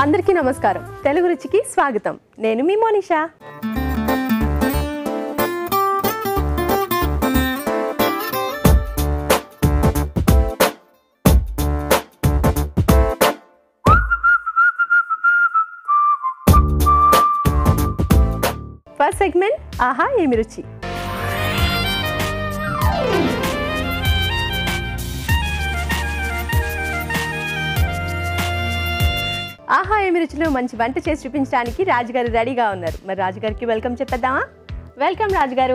అందరికీ నమస్కారం తెలుగు రుచికి స్వాగతం నేను మీ మోనిషా ఫస్ట్ సెగ్మెంట్ ఆహా ఏమి రుచి ఆహా ఏమి రుచిలో మంచి వంట చేసి చూపించడానికి రాజుగారు రెడీగా ఉన్నారు మరి రాజుగారికి వెల్కమ్ చెప్పేద్దామా వెల్కమ్ రాజుగారు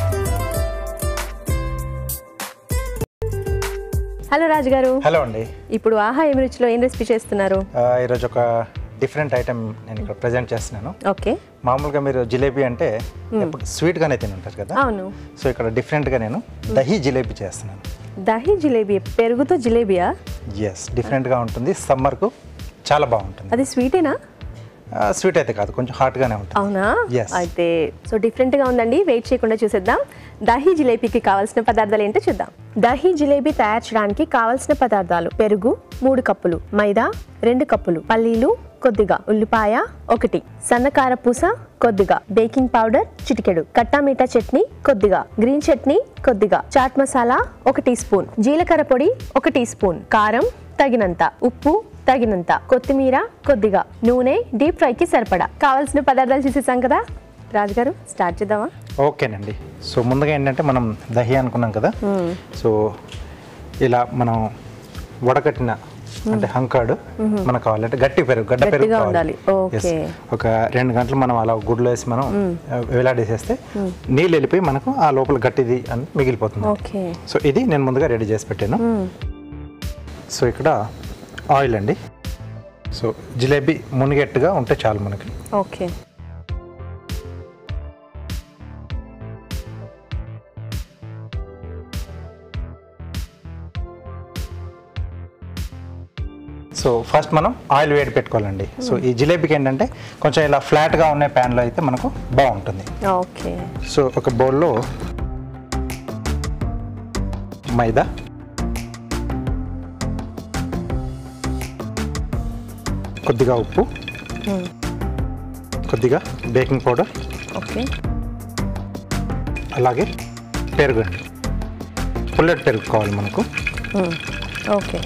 హలో రాజుగారు హలో అండి ఇప్పుడు ఆహా ఏమి రుచిలో ఏం రెసిపీ చేస్తున్నారు ఆ, ఈరోజు ఒక డిఫరెంట్ ఐటెం నేను ఇక్కడ ప్రజెంట్ చేస్తున్నాను ఓకే మామూలుగా మీరు జిలేబీ అంటే ఎప్పుడు స్వీట్గానే తిని ఉంటారు కదా అవును సో ఇక్కడ డిఫరెంట్గా నేను దహీ జిలేబీ చేస్తున్నాను దహీ జిలేబీ పెరుగుతో జిలేబియా ఎస్ డిఫరెంట్గా ఉంటుంది సమ్మర్కు చాలా బాగుంటుంది అది స్వీటేనా స్వీట్ అయితే కాదు కొంచెం హాట్గానే ఉంటుంది అవునా Yes. అయితే సో డిఫరెంట్ గా ఉందండి వెయిట్ చేయకుండా చూసేద్దాం దహీ జిలేబీకి కావాల్సిన పదార్థాలు ఏంటో చూద్దాం దహీ జిలేబీ తయారు చేయడానికి కావాల్సిన పదార్థాలు పెరుగు మూడు కప్పులు మైదా రెండు కప్పులు పల్లీలు కొద్దిగా ఉల్లిపాయ ఒకటి సన్నకార పూస కొద్దిగా బేకింగ్ పౌడర్ చిటికెడు కట్టా మీఠా చట్నీ కొద్దిగా గ్రీన్ చట్నీ కొద్దిగా చాట్ మసాలా ఒక టీ స్పూన్ జీలకర్ర పొడి ఒక టీ స్పూన్ కారం తగినంత ఉప్పు తగినంత కొత్తిమీర కొద్దిగా నూనె డీప్ ఫ్రైకి సరిపడా కావాల్సిన పదార్థాలు చూసేసాం కదా రాజుగారు స్టార్ట్ చేద్దామా ఓకేనండి సో ముందుగా ఏంటంటే మనం దహీ అనుకున్నాం కదా సో ఇలా మనం వడకట్టిన అంటే హంకాడు మనకు కావాలంటే గట్టి పెరుగు గడ్డ పెరుగు గట్టిగా కావాలి. ఉండాలి. Yes. ఓకే. ఒక రెండు గంటలు మనం అలా గుడ్లో వేసి మనం వేలాడేసేస్తే నీళ్ళు వెళ్ళిపోయి మనకు ఆ లోపల గట్టిది అని మిగిలిపోతుంది ఓకే సో ఇది నేను ముందుగా రెడీ చేసి పెట్టాను సో ఇక్కడ ఆయిల్ అండి సో జిలేబీ మునిగెట్టుగా ఉంటే చాలు మనకి ఓకే సో ఫస్ట్ మనం ఆయిల్ వేడి పెట్టుకోవాలండి సో ఈ జిలేబీకి ఏంటంటే కొంచెం ఇలా ఫ్లాట్గా ఉన్న ప్యాన్లో అయితే మనకు బాగుంటుంది ఓకే సో ఒక బౌల్లో మైదా కొద్దిగా ఉప్పు కొద్దిగా బేకింగ్ పౌడర్ ఓకే అలాగే పెరుగు అండి పుల్లటి పెరుగు కావాలి మనకు ఓకే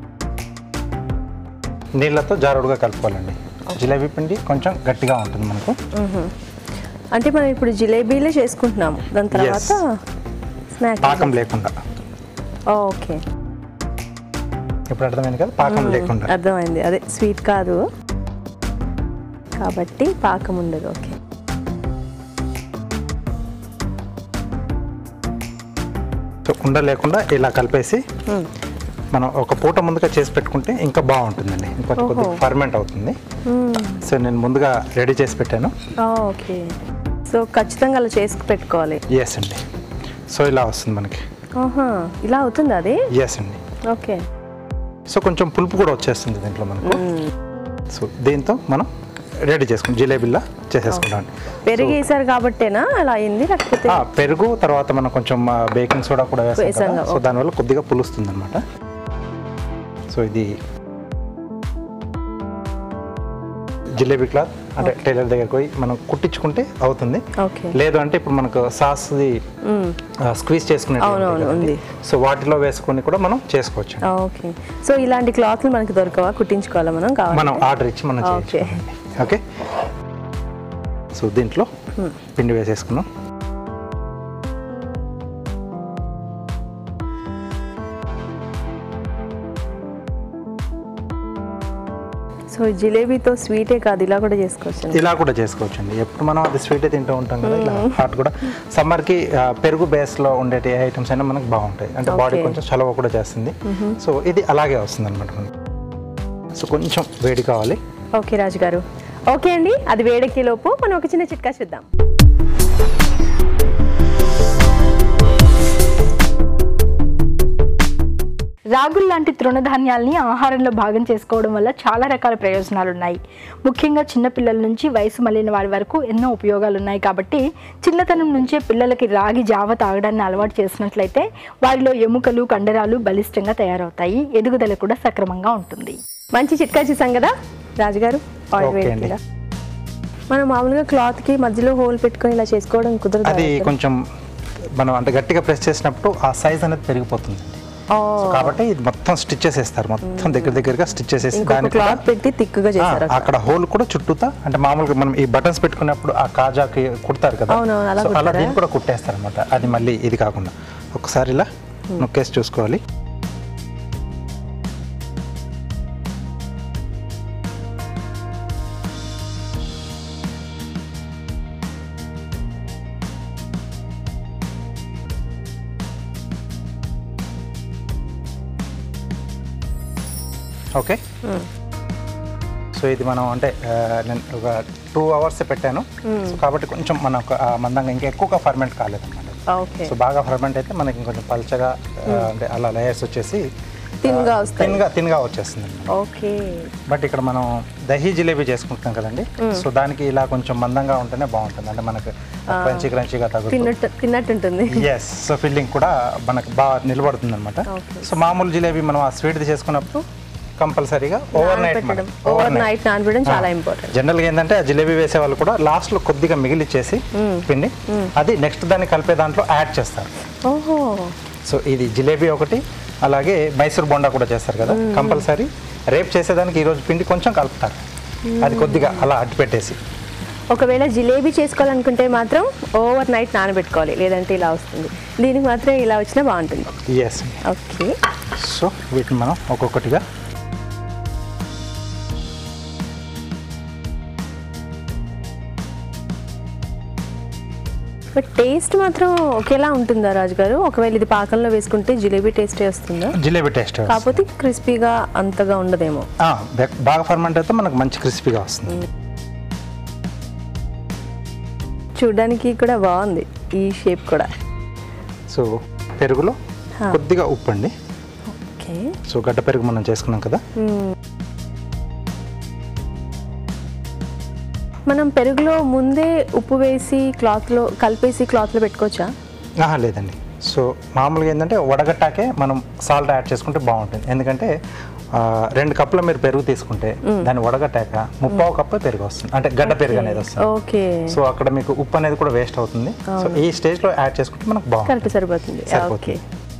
నీళ్ళతో జారుడుగా కలుపుకోవాలండి జిలేబీ పిండి కొంచెం గట్టిగా ఉంటుంది మనకు అంటే మనం ఇప్పుడు జిలేబీలే చేసుకుంటున్నాము దాని తర్వాత స్నాక్ పాకం లేకుండా ఓకే ఇప్పుడు అర్థమైంది కదా పాకం లేకుండా అర్థమైంది అదే స్వీట్ కాదు కాబట్టి పాకం ఉండదు ఓకే సో ఉండ లేకుండా ఇలా కలిపేసి మనం ఒక పూట ముందుగా చేసి పెట్టుకుంటే ఇంకా బాగుంటుందండి ఇంకొంచెం కొద్దిగా ఫర్మెంట్ అవుతుంది సో నేను ముందుగా రెడీ చేసి పెట్టాను ఓకే సో ఖచ్చితంగా అలా చేసుకు పెట్టుకోవాలి ఎస్ అండి సో ఇలా వస్తుంది మనకి ఆహా ఇలా అవుతుంది అది ఎస్ అండి ఓకే సో కొంచెం పులుపు కూడా వచ్చేస్తుంది దీంట్లో మనకు సో దీంతో మనం రెడీ చేసుకుంటాం జిలేబీలా చేసేసుకుంటాం పెరుగు వేసారు కాబట్టేనా అలా అయింది లేకపోతే ఆ, పెరుగు తర్వాత మనం కొంచెం బేకింగ్ సోడా కూడా వేస్తాం వేసాం కదా. కదా, సో దానివల్ల కొద్దిగా పులుస్తుంది అనమాట సో ఇది జిలేబీ క్లాత్ అంటే టైలర్ దగ్గరికి పోయి మనం కుట్టించుకుంటే అవుతుంది ఓకే లేదు అంటే ఇప్పుడు మనకు సాస్ది స్క్వీజ్ చేసుకునే అవునవును, ఉంది. సో వాటిలో వేసుకొని కూడా మనం చేసుకోవచ్చు ఓకే సో ఇలాంటి క్లాత్లు మనకి దొరకవా కుట్టించుకోవాలా మనం కావాలి మనం ఆర్డర్ ఇచ్చి మనం ఓకే. చేసుకోవాలి ఓకే సో దీంట్లో పిండి వేసేసుకున్నాం సో జిలేబీతో స్వీటే కాదు ఇలా కూడా చేసుకోవచ్చు ఇలా కూడా చేసుకోవచ్చు అండి ఎప్పుడు మనం అది స్వీట్ తింటూ ఉంటాం కదా ఇలా హాట్ కూడా సమ్మర్కి పెరుగు బేస్లో ఉండేటి ఐటమ్స్ అయినా మనకు బాగుంటాయి అంటే బాడీ Okay. కొంచెం చలవ కూడా చేస్తుంది సో ఇది అలాగే వస్తుంది అనమాట మనకి సో కొంచెం వేడి కావాలి ఓకే రాజు గారు ఓకే అండి అది వేడెక్కే లోపు మనం ఒక చిన్న చిట్కా చూద్దాం రాగులు లాంటి తృణధాన్యాల్ని ఆహారంలో భాగం చేసుకోవడం వల్ల చాలా రకాల ప్రయోజనాలు ఉన్నాయి ముఖ్యంగా చిన్నపిల్లల నుంచి వయసు మళ్ళిన వారి వరకు ఎన్నో ఉపయోగాలు ఉన్నాయి కాబట్టి చిన్నతనం నుంచే పిల్లలకి రాగి జావ తాగడాన్ని అలవాటు చేసినట్లయితే వారిలో ఎముకలు కండరాలు బలిష్టంగా తయారవుతాయి ఎదుగుదల కూడా సక్రమంగా ఉంటుంది మంచి చిట్కా చూసాం కదా రాజుగారు ఆయిల్ ఓకే అండి. వేడిగా మనం మామూలుగా క్లాత్ కి మధ్యలో హోల్ పెట్టుకొని ఇలా చేసుకోవడం కుదరదు అది కొంచెం మనం అంటే గట్టిగా ప్రెస్ చేసినప్పుడు ఆ సైజ్ అనేది పెరిగిపోతుంది సో కాబట్టి ఇది మొత్తం స్టిచ్ చేసేస్తారు మొత్తం దగ్గర దగ్గరగా స్టిచ్ చేసేసి ఇంకొక దానికి క్లాత్ పెట్టి తిక్కుగా ఆ, చేశారు అక్కడ. అక్కడ హోల్ కూడా చుట్టూతా అంటే మామూలుగా మనం ఈ బటన్స్ పెట్టుకున్నప్పుడు ఆ కాజాకి కుడతారు కదా అవునవును, అలా సో అలా కుడతారా? దీన్ని కూడా కుట్టేస్తారు అనమాట అది మళ్ళీ ఇది కాకుండా ఒకసారి ఇలా నొక్కేసి చూసుకోవాలి ఓకే సో ఇది మనం అంటే ఆ, నేను ఒక టూ అవర్స్ పెట్టాను సో కాబట్టి కొంచెం మనకు ఆ మందంగా ఇంకా ఎక్కువగా ఫర్మెంట్ కాలేదన్నమాట ఓకే సో బాగా ఫర్మెంట్ అయితే మనకి ఇంకొంచెం పల్చగా ఆ, అంటే అలా లేయర్స్ వచ్చేసి తిన్గా వస్తాయి తిన్గా తిన్గా వచ్చేస్తుంది అన్నమాట. ఓకే బట్ ఇక్కడ మనం దహీ జిలేబీ చేసుకుంటున్నాం కదండి సో దానికి ఇలా కొంచెం మందంగా ఉంటేనే బాగుంటుంది అంటే మనకు క్రంచీ క్రంచీగా తగులుతుంది తిన్నట్టు తిన్నట్టు ఉంటుంది ఎస్ సో ఫిల్లింగ్ కూడా మనకు బాగా నిలబడుతుంది అనమాట Okay. సో మామూలు జిలేబీ మనం ఆ స్వీట్ చేసుకున్నప్పుడు కంపల్సరీగా ఓవర్ నైట్ నానబెట్టడం ఓవర్ నైట్ నానబెట్టడం చాలా ఇంపార్టెంట్ జనరల్గా ఏంటంటే ఆ జిలేబీ వేసే వాళ్ళు కూడా లాస్ట్లో కొద్దిగా మిగిలిచ్చేసి పిండి అది నెక్స్ట్ దాన్ని కలిపే దాంట్లో యాడ్ చేస్తారు ఓహో సో ఇది జిలేబీ ఒకటి అలాగే మైసూర్ బొండా కూడా చేస్తారు కదా కంపల్సరీ రేపు చేసేదానికి ఈరోజు పిండి కొంచెం కలుపుతారు అది కొద్దిగా అలా అడ్డు పెట్టేసి ఒకవేళ జిలేబీ చేసుకోవాలనుకుంటే మాత్రం ఓవర్ నైట్ నానబెట్టుకోవాలి లేదంటే ఇలా వస్తుంది దీనికి మాత్రం ఇలా వచ్చినా బాగుంటుంది ఎస్ ఓకే సో వీటిని మనం ఒక్కొక్కటిగా బట్ టేస్ట్ మాత్రం ఒకేలా ఉంటుందా రాజు గారు ఒకవేళ ఇది పాకంలో వేసుకుంటే జిలేబీ టేస్టే వస్తుందా జిలేబీ టేస్ట్ కాకపోతే క్రిస్పీగా అంతగా ఉండదేమో బాగా ఫర్మెంట్ అయితే మనకు మంచి క్రిస్పీగా వస్తుంది చూడడానికి కూడా బాగుంది ఈ షేప్ కూడా సో పెరుగులో హా. కొద్దిగా ఉప్పు అండి ఓకే సో గడ్డ పెరుగు మనం చేసుకున్నాం కదా మనం పెరుగులో ముందే ఉప్పు వేసి క్లాత్లో కలిపేసి క్లాత్లో పెట్టుకోవచ్చా ఆహా లేదండి సో మామూలుగా ఏంటంటే వడగట్టాకే మనం సాల్ట్ యాడ్ చేసుకుంటే బాగుంటుంది ఎందుకంటే ఆ, రెండు కప్పుల మీరు పెరుగు తీసుకుంటే దాన్ని వడగట్టాక ముప్పావు కప్పే పెరుగు వస్తుంది అంటే గడ్డ పెరుగు అనేది వస్తుంది ఓకే సో అక్కడ మీకు ఉప్పు అనేది కూడా వేస్ట్ అవుతుంది సో ఈ స్టేజ్లో యాడ్ చేసుకుంటే మనకు బాగుంటుంది కలిపి సరిపోతుంది సరిపోతుంది. ఓకే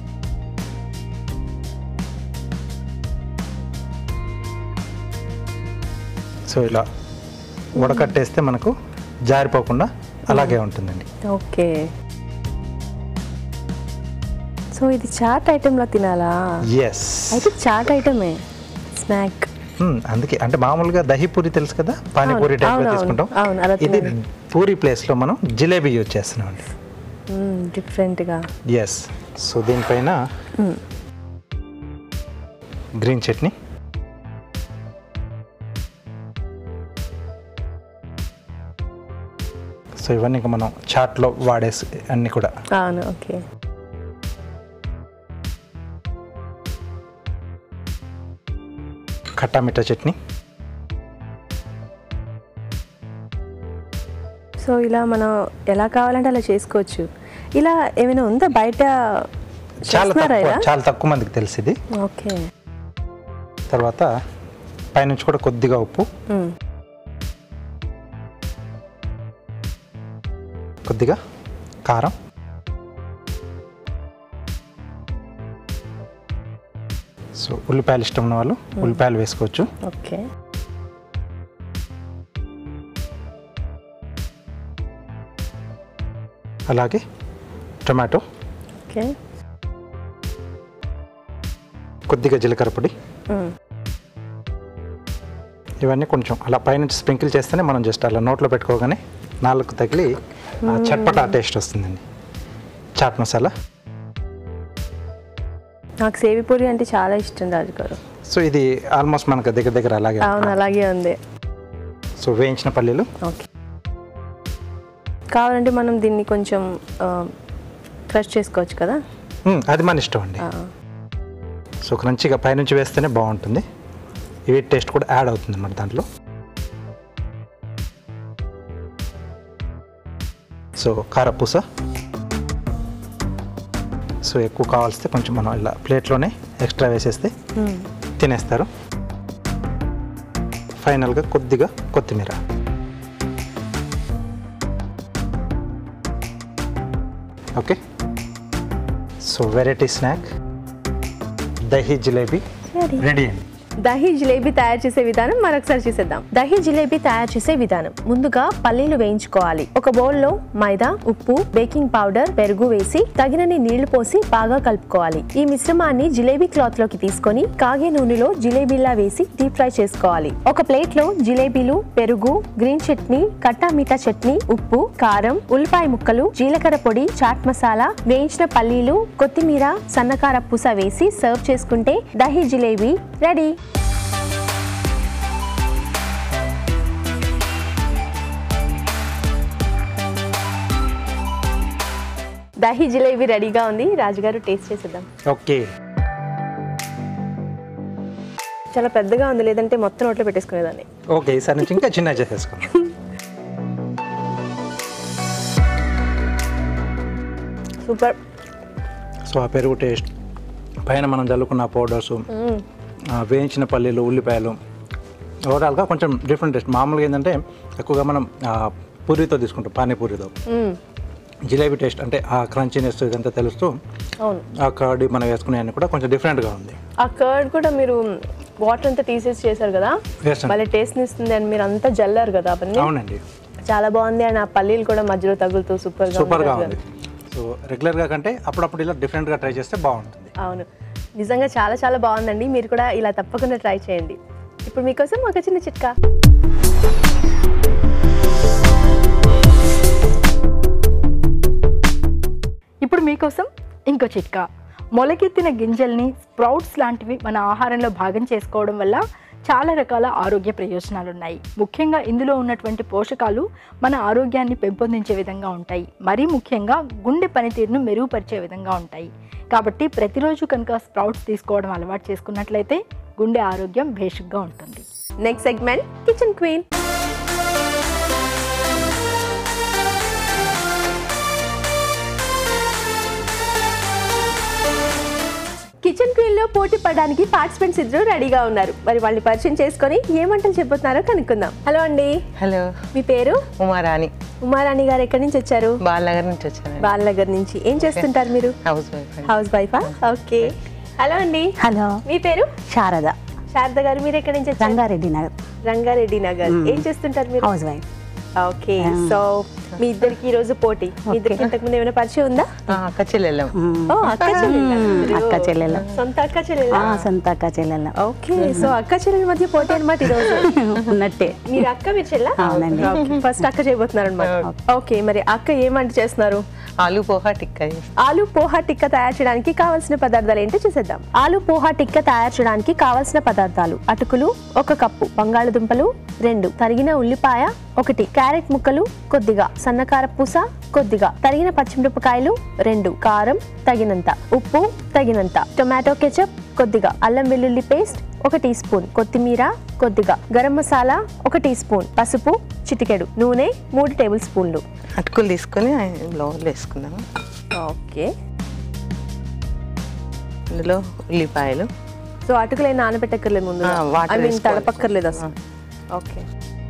సో ఇలా వడకట్టేస్తే మనకు జారిపోకుండా అలాగే ఉంటుందండి ఓకే సో ఇది చాట్ ఐటెంలా తినాలా ఎస్ అయితే చాట్ ఐటమే స్నాక్ అందుకే అంటే మామూలుగా దహి పూరి తెలుసు కదా పానీపూరి అవును, టైప్లో అవును, తీసుకుంటాం అవును, అలా ఇది తిన్నాను. పూరి ప్లేస్లో మనం జిలేబీ యూజ్ చేస్తున్నాం అండి డిఫరెంట్గా ఎస్ సో దీనిపైన గ్రీన్ చట్నీ సో ఇవన్నీ ఇంకా మనం చాట్లో వాడేసి అన్నీ కూడా అవును ఓకే ఖట్టా మిఠా చట్నీ సో ఇలా మనం ఎలా కావాలంటే అలా చేసుకోవచ్చు ఇలా ఏమైనా ఉందా బయట చాలా చేస్తున్నారా తక్కువ ఇలా చాలా తక్కువ మందికి తెలుసు ఇది ఓకే తర్వాత పైనుంచి కూడా కొద్దిగా ఉప్పు మ్మ్. కొద్దిగా కారం సో ఉల్లిపాయలు ఇష్టం ఉన్న వాళ్ళు ఉల్లిపాయలు వేసుకోవచ్చు ఓకే అలాగే టొమాటో ఓకే కొద్దిగా జీలకర్ర పొడి మ్మ్. ఇవన్నీ కొంచెం అలా పైనుంచి స్ప్రింకిల్ చేస్తేనే మనం జస్ట్ అలా నోట్లో పెట్టుకోగానే నాలుగు తగిలి ఆ చట్పటా టేస్ట్ వస్తుందండి చాట్ మసాలా నాకు సేవి పూరి అంటే చాలా ఇష్టం రాజు గారు సో ఇది ఆల్మోస్ట్ మనకు దగ్గర దగ్గర అలాగే అవును అలాగే ఉంది సో వేయించిన పల్లీలు ఓకే కావాలంటే మనం దీన్ని కొంచెం క్రష్ చేసుకోవచ్చు కదా మ్మ్, అది మన ఇష్టం అండి ఆ, సో క్రంచిగా పైనుంచి వేస్తేనే బాగుంటుంది ఇవి టేస్ట్ కూడా యాడ్ అవుతుంది అన్నమాట దాంట్లో సో కారపూస సో ఎక్కువ కావాల్స్తే కొంచెం మనం ఇలా ప్లేట్లోనే ఎక్స్ట్రా వేసేస్తే మ్మ్. తినేస్తారు ఫైనల్గా కొద్దిగా కొత్తిమీర okay so variety snack dahi jalebi ready అండి దహీ జిలేబీ తయారు చేసే విధానం మరొకసారి చూసేద్దాం దహీ జిలేబీ తయారు చేసే విధానం ముందుగా పల్లీలు వేయించుకోవాలి ఒక బౌల్లో మైదా ఉప్పు బేకింగ్ పౌడర్ పెరుగు వేసి తగినన్ని నీళ్లు పోసి బాగా కలుపుకోవాలి ఈ మిశ్రమాన్ని జిలేబీ క్లాత్ లోకి తీసుకొని కాగే నూనెలో జిలేబీలా వేసి డీప్ ఫ్రై చేసుకోవాలి ఒక ప్లేట్ లో జిలేబీలు పెరుగు గ్రీన్ చట్నీ కట్టా మీఠా చట్నీ ఉప్పు కారం ఉల్లిపాయ ముక్కలు జీలకర్ర పొడి చాట్ మసాలా వేయించిన పల్లీలు కొత్తిమీర సన్నకార పూస వేసి సర్వ్ చేసుకుంటే దహీ జిలేబీ రెడీ దహీ జిలేబీ రెడీగా ఉంది రాజుగారు టేస్ట్ చేసేద్దాం ఓకే చాలా పెద్దగా ఉంది లేదంటే మొత్తం నోట్లో పెట్టేసుకునేదాన్ని ఓకే ఈసారి నుంచి ఇంకా చిన్న చేసేసుకున్నాం సూపర్ సో ఆ పెరుగు టేస్ట్ పైన మనం చల్లుకున్న పౌడర్స్ వేయించిన పల్లీలు ఉల్లిపాయలు ఓవరాల్గా కొంచెం డిఫరెంట్ టేస్ట్ మామూలుగా ఏంటంటే ఎక్కువగా మనం ఆ, పూరితో తీసుకుంటాం పానీపూరితో జిలేబీ టేస్ట్ అంటే ఆ క్రంచీనెస్ ఇదంతా తెలుస్తూ అవును ఆ కర్డ్ మనం వేసుకునే అన్ని కూడా కొంచెం డిఫరెంట్గా ఉంది ఆ కర్డ్ కూడా మీరు వాటర్ అంతా తీసేసి చేశారు కదా Yes, అండి. మళ్ళీ టేస్ట్ ఇస్తుంది అని మీరు అంతా జల్లారు కదా అవన్నీ అవునండి చాలా బాగుంది అండ్ ఆ పల్లీలు కూడా మధ్యలో తగులుతూ సూపర్ గా సూపర్గా ఉంది ఉంది సో రెగ్యులర్గా కంటే అప్పుడప్పుడు ఇలా డిఫరెంట్గా ట్రై చేస్తే బాగుంటుంది అవును నిజంగా చాలా చాలా బాగుందండి మీరు కూడా ఇలా తప్పకుండా ట్రై చేయండి ఇప్పుడు మీకోసం ఒక చిన్న చిట్కా ఇప్పుడు మీకోసం ఇంకో చిట్కా మొలకెత్తిన గింజల్ని స్ప్రౌట్స్ లాంటివి మన ఆహారంలో భాగం చేసుకోవడం వల్ల చాలా రకాల ఆరోగ్య ప్రయోజనాలు ఉన్నాయి ముఖ్యంగా ఇందులో ఉన్నటువంటి పోషకాలు మన ఆరోగ్యాన్ని పెంపొందించే విధంగా ఉంటాయి మరీ ముఖ్యంగా గుండె పనితీరును మెరుగుపరిచే విధంగా ఉంటాయి కాబట్టి ప్రతిరోజు కనుక స్ప్రౌట్స్ తీసుకోవడం అలవాటు చేసుకున్నట్లయితే గుండె ఆరోగ్యం భేషుగ్గా ఉంటుంది next segment kitchen queen kitchen queen లో పోటీ పడడానికి పార్టిసిపెంట్స్ ఇద్దరు రెడీగా ఉన్నారు మరి వాళ్ళని పరిచయం చేసుకొని ఏ వంటలు చెబుతున్నారో కనుక్కుందాం హలో అండి హలో మీ పేరు ఉమారాణి ఉమారాణి గారు ఎక్కడి నుంచి వచ్చారు బాలనగర్ నుంచి వచ్చాను బాలనగర్ నుంచి ఏం చేస్తుంటారు మీరు హౌస్ వైఫ్ అండి హౌస్ వైఫా ఓకే హలో అండి హలో మీ పేరు శారద శారద గారు మీరు ఎక్కడి నుంచి వచ్చారు రంగారెడ్డి నగర్ రంగారెడ్డి నగర్ ఏం చేస్తుంటారు మీరు హౌస్ వైఫ్ ఓకే సో మీ ఇద్దరికి ఈ రోజు పోటీ మీ ఇద్దరికి ఇంతకు ముందు ఏమైనా పరిచయం ఉందా ఆ, అక్క చెల్లెళ్ళం ఓ అక్క చెల్లెళ్ళ మీరు? అక్క చెల్లెళ్ళం. సొంత అక్క చెల్లెల ఆ, సొంత అక్క చెల్లెళ్ళం ఓకే సో అక్క చెల్లెల మధ్య పోటీ అనమాట ఈ రోజు ఉన్నట్టే మీరు అక్క మీరు చెల్ల అవునండి. ఫస్ట్ అక్క చేయబోతున్నారు అనమాట ఓకే మరి అక్క ఏం వంట చేస్తున్నారు ఆలు పోహా టిక్కా చేస్తాం. ఆలు పోహా టిక్కా తయారు చేయడానికి కావాల్సిన పదార్థాలు ఏంటో చూసేద్దాం ఆలు పోహా టిక్కా తయారు చేయడానికి కావాల్సిన పదార్థాలు అటుకులు ఒక కప్పు బంగాళదుంపలు రెండు తరిగిన ఉల్లిపాయ ఒకటి క్యారెట్ ముక్కలు కొద్దిగా సన్నకార పూస కొద్దిగా తరిగిన పచ్చిమిరపకాయలు రెండు కారం తగినంత ఉప్పు తగినంత టొమాటో కెచప్ కొద్దిగా అల్లం వెల్లుల్లి పేస్ట్ ఒక టీ స్పూన్ కొత్తిమీర కొద్దిగా గరం మసాలా ఒక టీ స్పూన్ పసుపు చిటికెడు నూనె మూడు టేబుల్ స్పూన్లు అటుకులు తీసుకొని లోపల వేసుకున్నాము ఓకే అందులో ఉల్లిపాయలు సో అటుకులు నానబెట్టక్కర్లేదు ముందు ఆ, వాటర్ ఐ మీన్ వేసుకోవాలి. తడపక్కర్లేదు అసలు ఓకే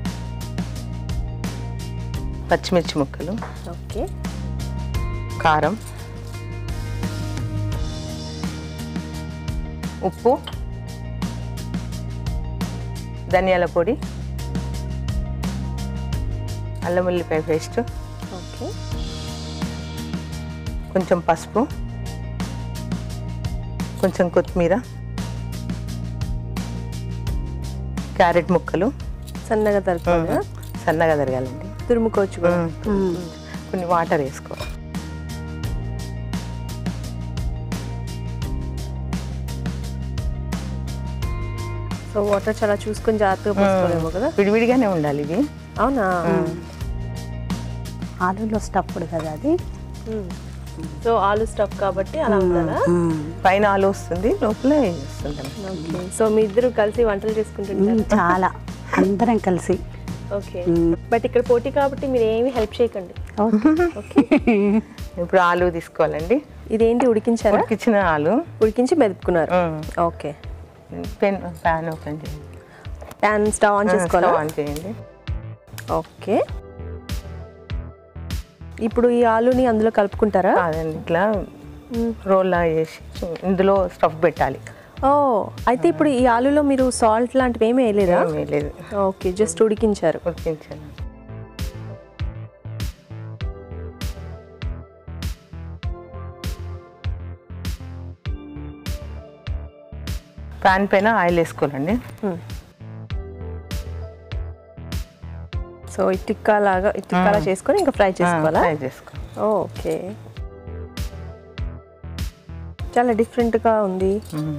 పచ్చిమిర్చి ముక్కలు ఓకే కారం ఉప్పు ధనియాల పొడి అల్లం ఉల్లిపాయ పేస్ట్ ఓకే కొంచెం పసుపు కొంచెం కొత్తిమీర క్యారెట్ ముక్కలు సన్నగా తరుపుకోవాలి కదా? సన్నగా తరగాలండి తురుముకోవచ్చు కూడా కొన్ని వాటర్ వేసుకోవాలి సో వాటర్ చాలా చూసుకొని జాగ్రత్తగా పోసుకోలేము కదా విడివిడిగానే ఉండాలి ఇవి అవునా ఆలూలో స్టఫ్డ్ కదా అది సో ఆలు స్టఫ్ కాబట్టి అలా ఉందా పైన ఆలు వస్తుంది లోపల ఇది వస్తుంది ఓకే సో మీ ఇద్దరు కలిసి వంటలు చేసుకుంటుంటారు చాలా అందరం కలిసి ఓకే బట్ ఇక్కడ పోటీ కాబట్టి మీరు ఏమి హెల్ప్ చేయకండి ఓకే ఇప్పుడు ఆలు తీసుకోవాలండి ఇదేంటి ఉడికించారా ఉడికించిన ఆలు ఉడికించి మెదుపుకున్నారు ఉమ్. ఓకే పెన్ ప్యాన్ ఓపెన్ చేయండి ప్యాన్ స్టవ్ ఆన్ చేసుకోవాలా స్టవ్ ఆన్ చేయండి ఓకే ఇప్పుడు ఈ ఆలుని అందులో కలుపుకుంటారా కాదండి ఇట్లా రోల్ లాగా చేసి ఇందులో స్టఫ్ పెట్టాలి ఓ అయితే ఇప్పుడు ఈ ఆలులో మీరు సాల్ట్ లాంటివి ఏమీ వేయలేదా ఏమీ లేదు ఓకే జస్ట్ ఉడికించారు ఉడికించాను ప్యాన్ పైన ఆయిల్ వేసుకోవాలండి సో ఈ టిక్కా లాగా ఈ టిక్కాలా చేసుకొని ఇంకా ఫ్రై చేసుకోవాలా ఫ్రై చేసుకో ఓకే చాలా డిఫరెంట్గా ఉంది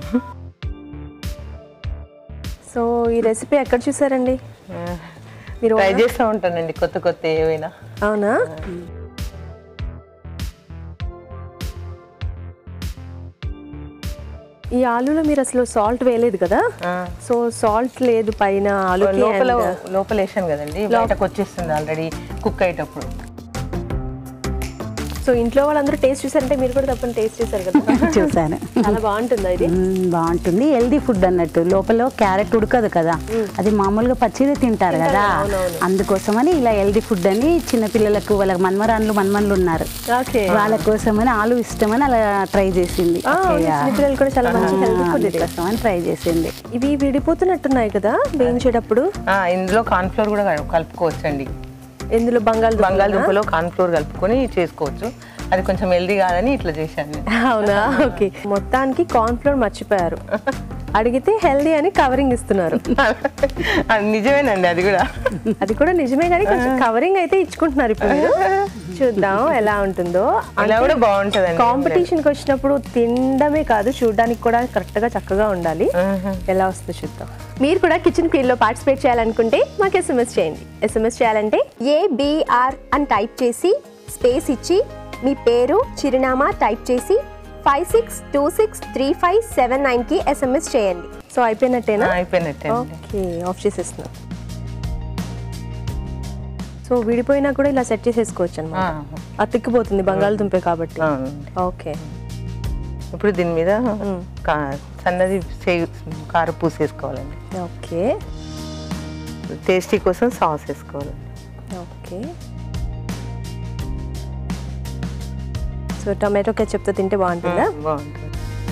సో ఈ రెసిపీ ఎక్కడ చూసారండి మీరు ట్రై చేస్తూ ఉంటానండి కొత్త కొత్త ఏవైనా అవునా ఈ ఆలులో మీరు అసలు సాల్ట్ వేయలేదు కదా ఆ. సో సాల్ట్ లేదు పైన ఆలుకి లోపల and- లోపల వేసాను కదండి బయటకు వచ్చేస్తుంది ఆల్రెడీ కుక్ అయ్యేటప్పుడు సో ఇంట్లో వాళ్ళందరూ టేస్ట్ చూసారంటే మీరు కూడా తప్పని టేస్ట్ చేశారు కదా చూసాను చాలా బాగుంటుందా ఇది మ్మ్, బాగుంటుంది హెల్దీ ఫుడ్ అన్నట్టు లోపల క్యారెట్ ఉడకదు కదా అది మామూలుగా పచ్చిదే తింటారు కదా అందుకోసమని ఇలా హెల్దీ ఫుడ్ అని చిన్నపిల్లలకు వాళ్ళకి మన్మరాన్లు మన్మన్లు ఉన్నారు ఓకే వాళ్ళ కోసమని ఆలు ఇష్టమని అలా ట్రై చేసింది చిన్నపిల్లలు కూడా చాలా మంచి హెల్తీ ఫుడ్ ఇది కోసమని ట్రై చేసింది ఇవి విడిపోతున్నట్టున్నాయి కదా వేయించేటప్పుడు ఆ, ఇందులో కార్న్ఫ్లోర్ కూడా కలు- కలుపుకోవచ్చండి ఎందులో బంగాళదుంప బంగాళదుంపలో కార్న్ఫ్లోర్ కలుపుకొని చేసుకోవచ్చు అది కొంచెం హెల్దీ కాదని ఇట్లా చేశాను నేను అవునా ఓకే మొత్తానికి కార్న్ఫ్లోర్ మర్చిపోయారు అడిగితే హెల్దీ అని కవరింగ్ ఇస్తున్నారు అది నిజమేనండి అది కూడా అది కూడా నిజమే కానీ కొంచెం కవరింగ్ అయితే ఇచ్చుకుంటున్నారు ఇప్పుడు మీరు. చూద్దాం ఎలా ఉంటుందో ఇలా కూడా బాగుంటుందండి కాంపిటీషన్కి వచ్చినప్పుడు తినడమే కాదు చూడడానికి కూడా కరెక్ట్ గా చక్కగా ఉండాలి ఎలా వస్తుందో చూద్దాం మీరు కూడా కిచెన్ ఫీల్డ్ లో పార్టిసిపేట్ చేయాలనుకుంటే మాకు ఎస్ఎంఎస్ చేయండి ఎస్ఎంఎస్ చేయాలంటే ఏబిఆర్ అని టైప్ చేసి స్పేస్ ఇచ్చి మీ పేరు చిరునామా టైప్ చేసి five six two six three five seven nine కి ఎస్ఎంఎస్ చేయండి సో అయిపోయినట్టేనా ఆ, అయిపోయినట్టే అండి ఓకే ఆఫ్ చేసేస్తున్నాం సో విడిపోయినా కూడా ఇలా సెట్ చేసేసుకోవచ్చు అనమాట ఆ, అతికిపోతుంది బంగాళదుంపే కాబట్టి అవునండి. ఓకే ఇప్పుడు దీని మీద కా- సన్నది సేవ్ కారం పూసి వేసుకోవాలండి ఓకే టేస్టీ కోసం సాస్ వేసుకోవాలండి ఓకే సో టమాటో కెచప్తో తింటే బాగుంటుందా బాగుంటుంది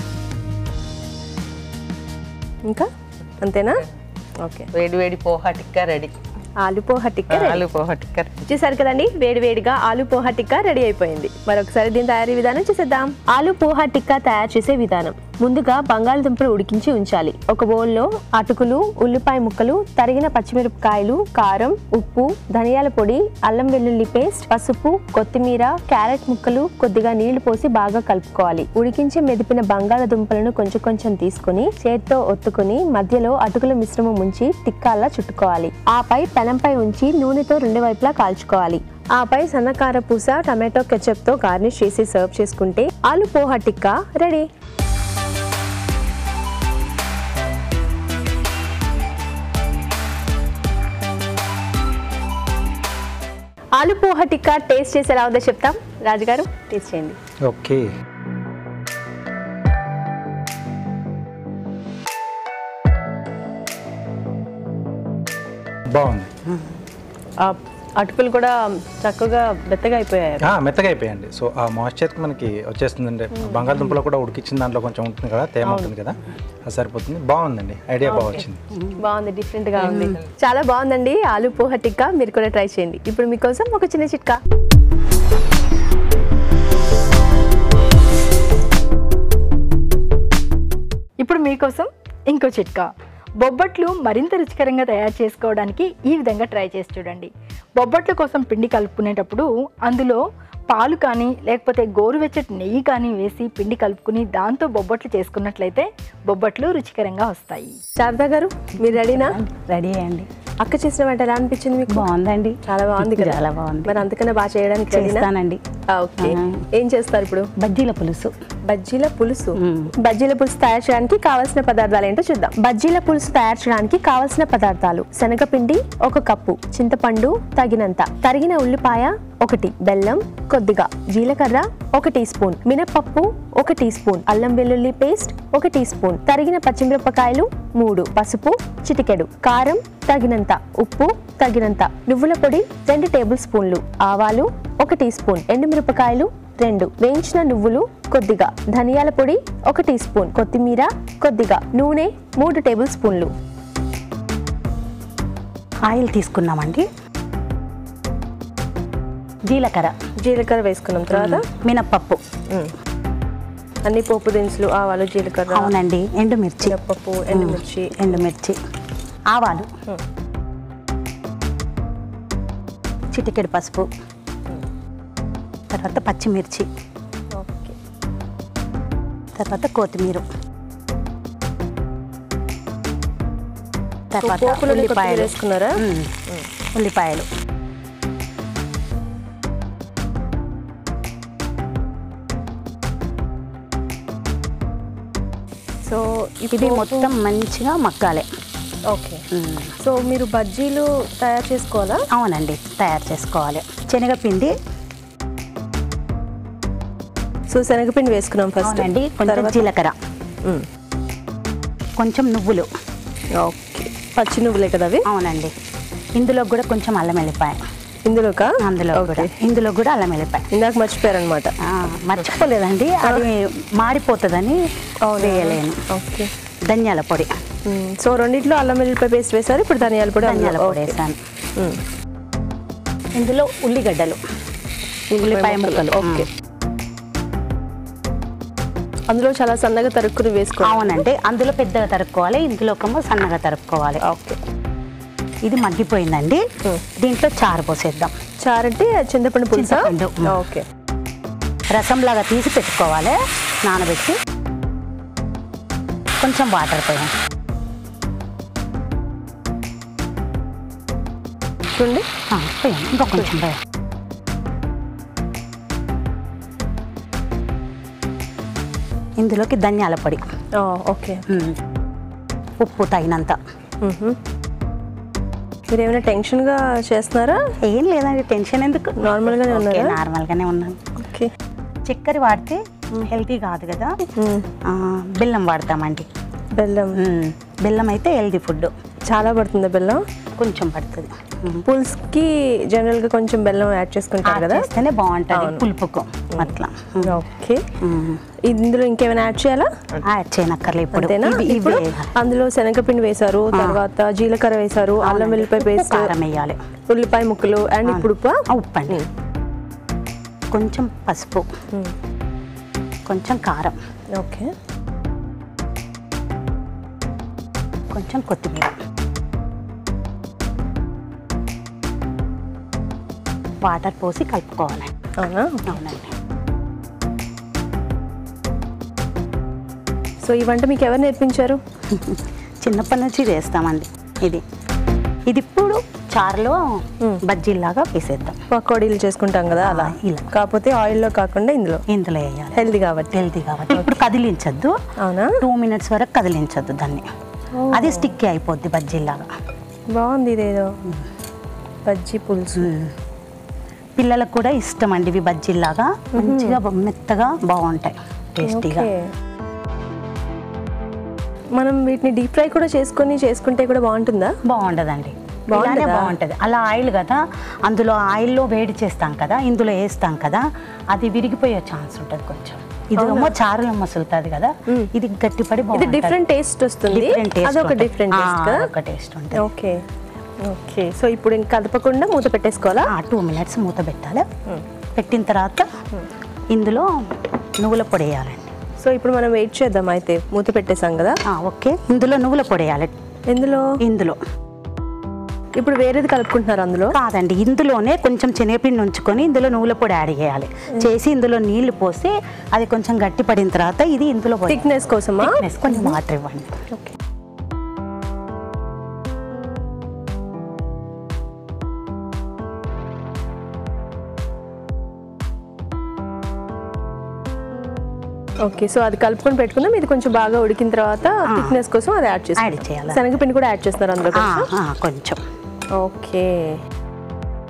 ఇంకా అంతేనా ఓకే వేడి వేడి పోహా టిక్కా రెడీ ఆలు పోహ టిక్కా ready. ఆలు పోహా టిక్కా ready. చూసారు కదండి వేడి వేడిగా ఆలు పోహా టిక్కా రెడీ అయిపోయింది మరొకసారి దీని తయారీ విధానం చూసేద్దాం ఆలు పోహా టిక్కా తయారు చేసే విధానం ముందుగా బంగాళదుంపలు ఉడికించి ఉంచాలి ఒక బౌల్లో అటుకులు ఉల్లిపాయ ముక్కలు తరిగిన పచ్చిమిరపకాయలు కారం ఉప్పు ధనియాల పొడి అల్లం వెల్లుల్లి పేస్ట్ పసుపు కొత్తిమీర క్యారెట్ ముక్కలు కొద్దిగా నీళ్లు పోసి బాగా కలుపుకోవాలి ఉడికించి మెదిపిన బంగాళదుంపలను కొంచెం కొంచెం తీసుకుని చేత్తో ఒత్తుకుని మధ్యలో అటుకుల మిశ్రమం ఉంచి టిక్కాల్లా చుట్టుకోవాలి ఆపై పెనంపై ఉంచి నూనెతో రెండు వైపులా కాల్చుకోవాలి ఆపై సన్నకార పూస టమాటో కెచప్ తో గార్నిష్ చేసి సర్వ్ చేసుకుంటే ఆలు పోహా టిక్కా రెడీ ఆలు పోహా టిక్కా టేస్ట్ చేసి ఎలా ఉందో చెప్తాం రాజుగారు టేస్ట్ చేయండి ఓకే బాగుంది ఆ అటుకులు కూడా చక్కగా మెత్తగా అయిపోయాయి ఆ, మెత్తగా అయిపోయండి సో ఆ మాయిశ్చర్కి మనకి వచ్చేస్తుందండి బంగాళదుంపలో కూడా ఉడికిచ్చిన దాంట్లో కొంచెం ఉంటుంది కదా తేమ ఉంటుంది కదా అది సరిపోతుంది బాగుందండి ఐడియా బాగా వచ్చింది బాగుంది డిఫరెంట్ గా ఉంది చాలా బాగుందండి ఆలు పోహ టిక్కా మీరు కూడా ట్రై చేయండి ఇప్పుడు మీకోసం ఒక చిన్న చిట్కా ఇప్పుడు మీకోసం ఇంకో చిట్కా బొబ్బట్లు మరింత రుచికరంగా తయారు చేసుకోవడానికి ఈ విధంగా ట్రై చేసి చూడండి బొబ్బట్ల కోసం పిండి కలుపుకునేటప్పుడు అందులో పాలు కానీ లేకపోతే గోరువెచ్చటి నెయ్యి కానీ వేసి పిండి కలుపుకుని దాంతో బొబ్బట్లు చేసుకున్నట్లయితే బొబ్బట్లు రుచికరంగా వస్తాయి శారదా గారు మీరు రెడీనా రెడీ అయ్యండి అక్క చేసిన వంట ఎలా అనిపించింది మీకు బాగుందండి చాలా బాగుంది కదా చాలా బాగుంది మరి అంతకన్నా బాగా చేయడానికి రెడీనా చేస్తానండి ఓకే ఏం చేస్తారు ఇప్పుడు బజ్జీల పులుసు బజ్జీల పులుసు మ్మ్. బజ్జీల పులుసు తయారు చేయడానికి కావాల్సిన పదార్థాలు ఏంటో చూద్దాం బజ్జీల పులుసు తయారు చేయడానికి కావాల్సిన పదార్థాలు శనగపిండి ఒక కప్పు చింతపండు తగినంత తరిగిన ఉల్లిపాయ ఒకటి బెల్లం కొద్దిగా జీలకర్ర ఒక టీ స్పూన్ మినపప్పు ఒక టీ స్పూన్ అల్లం వెల్లుల్లి పేస్ట్ ఒక టీ స్పూన్ తరిగిన పచ్చిమిరపకాయలు మూడు పసుపు చిటికెడు కారం తగినంత ఉప్పు తగినంత నువ్వుల పొడి రెండు టేబుల్ స్పూన్లు ఆవాలు ఒక టీ స్పూన్ ఎండుమిరపకాయలు రెండు వేయించిన నువ్వులు కొద్దిగా ధనియాల పొడి ఒక టీ స్పూన్ కొత్తిమీర కొద్దిగా నూనె మూడు టేబుల్ స్పూన్లు ఆయిల్ తీసుకున్నామండి జీలకర్ర జీలకర్ర వేసుకున్నాం తర్వాత మినప్పప్పు అన్ని పోపు దినుసులు ఆవాలు జీలకర్ర అవునండి ఎండుమిర్చి మిరపప్పు ఎండుమిర్చి ఎండుమిర్చి ఆవాలు చిటికెడు పసుపు తర్వాత పచ్చిమిర్చి ఓకే తర్వాత కొత్తిమీర తర్వాత పోపులోనే కొత్తిమీర ఉల్లిపాయలు వేసుకున్నారా ఉమ్, ఉల్లిపాయలు సో ఇది మొత్తం మంచిగా మగ్గాలి ఓకే ఉమ్, సో మీరు బజ్జీలు తయారు చేసుకోవాలా అవునండి తయారు చేసుకోవాలి శనగపిండి సో శనగపిండి వేసుకున్నాం ఫస్ట్ అవునండి కొంచెం జీలకర్ర మ్మ్. కొంచెం నువ్వులు ఓకే పచ్చి నువ్వులే కదా అవి అవునండి ఇందులో కూడా కొంచెం అల్లం వెల్లిపాయ ఇందులోకా అందులో కూడా ఓకే ఇందులో కూడా అల్లం వెల్లిపాయ ఇందాక మర్చిపోయారనమాట ఆ, మర్చిపోలేదండి అది మాడిపోతుందని వేయలేను ఓకే ధనియాల పొడి మ్మ్. సో రెండిట్లో అల్లం వెల్లుల్లిపాయ పేస్ట్ వేశారు ఇప్పుడు ధనియాల పొడి ధనియాల అందులో. పొడి ఓకే. వేసాను మ్మ్. ఇందులో ఉల్లిగడ్డలు ఉల్లిపాయ ముక్కలు ఓకే అందులో చాలా సన్నగా తరుక్కుని వేసుకోవాలి అవునండి అందులో పెద్దగా తరుక్కోవాలి ఇందులో ఒక సన్నగా తరుక్కోవాలి ఓకే ఇది మగ్గిపోయిందండి దీంట్లో చారు పోసేద్దాం చారు అంటే చింతపండు పులుసా చింతపండు. ఓకే రసంలాగా తీసి పెట్టుకోవాలి నానబెట్టి కొంచెం వాటర్ పోయాం చూడండి పోయాం ఇంకా కొంచెం పోయాం ఇందులోకి ధనియాల పొడి ఆ, ఓకే ఉమ్. ఉప్పు తగినంత మ్మ్హ. మీరు ఏమైనా టెన్షన్గా చేస్తున్నారా ఏం లేదండి టెన్షన్ ఎందుకు నార్మల్గానే ఓకే, ఉన్నారా నార్మల్గానే ఉన్నాను ఓకే చక్కెర వాడితే హెల్తీ కాదు కదా మ్మ్. ఆ, బెల్లం వాడతామండి బెల్లం ఉమ్, బెల్లం అయితే హెల్తీ ఫుడ్ చాలా పడుతుంది బెల్లం కొంచెం పడుతుంది ఉమ్. పులుసుకి జనరల్గా కొంచెం బెల్లం యాడ్ చేసుకుంటారు యాడ్ కదా చేస్తేనే బాగుంటుంది అవును. పులుపుకు అట్లా ఉమ్. ఓకే ఉమ్. ఇందులో ఇంకేమైనా యాడ్ చేయాలా యాడ్ చేయనక్కర్లే ఇప్పుడు అంతేనా ఇవి- ఇవి ఇప్పుడు వేయాలి. అందులో శనగపిండి వేశారు తర్వాత జీలకర్ర వేశారు అల్లం వెల్లిపాయ ఉప్పు, పేస్ట్ కారం వేయాలి ఉల్లిపాయ ముక్కలు అండ్ ఇప్పుడు ఉప్పు ఆ, ఉప్పు అండి కొంచెం పసుపు కొంచెం కారం ఓకే కొంచెం కొత్తిమీర వాటర్ పోసి కలుపుకోవాలి అవునా అవునండి సో ఈ వంట మీకు ఎవరు నేర్పించారు చిన్నప్పటి నుంచి చేస్తామండి ఇది ఇది ఇప్పుడు చారులో బజ్జీలాగా వేసేద్దాం పకోడీలు చేసుకుంటాం కదా అలా ఆ, ఇలా. కాకపోతే ఆయిల్లో కాకుండా ఇందులో ఇందులో వేయాలి హెల్దీ కాబట్టి హెల్తీ కాబట్టి ఇప్పుడు కదిలించద్దు అవునా టూ మినిట్స్ వరకు కదిలించద్దు దాన్ని అది స్టిక్ అయిపోద్ది బజ్జీలాగా బాగుంది ఇదేదో బజ్జీ పులుసు పిల్లలకు కూడా ఇష్టం అండి ఇవి బజ్జీలాగా మంచిగా బ- మెత్తగా బాగుంటాయి టేస్టీగా ఓకే మనం వీటిని డీప్ ఫ్రై కూడా చేసుకొని చేసుకుంటే కూడా బాగుంటుందా బాగుండదండి బాగుండదా? ఇలానే బాగుంటది అలా ఆయిల్ కదా అందులో ఆయిల్లో వేడి చేస్తాం కదా ఇందులో వేస్తాం కదా అది విరిగిపోయే ఛాన్స్ ఉంటుంది కొంచెం ఇది ఏమో చారులో మసులుతుంది కదా ఇది గట్టిపడి ఇది బాగుంటది. డిఫరెంట్ టేస్ట్ వస్తుంది Different taste అదొక ఉంటుంది. డిఫరెంట్ ఆ, టేస్ట్ కదా అదొక టేస్ట్ ఉంటుంది ఓకే ఓకే సో ఇప్పుడు ఇంకా కదపకుండా మూత పెట్టేసుకోవాలా టూ మినిట్స్ మూత పెట్టాలి పెట్టిన తర్వాత ఇందులో నువ్వుల పొడి వేయాలండి సో ఇప్పుడు మనం వెయిట్ చేద్దాం అయితే మూత పెట్టేసాం కదా ఆ, ఓకే ఇందులో నువ్వుల పొడి వేయాలి ఎందులో ఇందులో ఇప్పుడు వేరేది కలుపుకుంటున్నారు అందులో కాదండి ఇందులోనే కొంచెం శనగపిండి ఉంచుకొని ఇందులో నువ్వుల పొడి యాడ్ చేయాలి చేసి ఇందులో నీళ్లు పోసి అది కొంచెం గట్టి పడిన తర్వాత ఇది ఇందులో పోయాలి. థిక్నెస్ కోసమా Thickness, కొంచెం వాటర్ ఇవ్వండి ఓకే ఓకే సో అది కలుపుకొని పెట్టుకుందాం ఇది కొంచెం బాగా ఉడికిన తర్వాత థిక్నెస్ కోసం అది యాడ్ చేస్తాం యాడ్ చేయాలి శనగపిండి కూడా యాడ్ చేస్తున్నారు అందులో ఆ, కొంచెం ఆ, కొంచెం ఓకే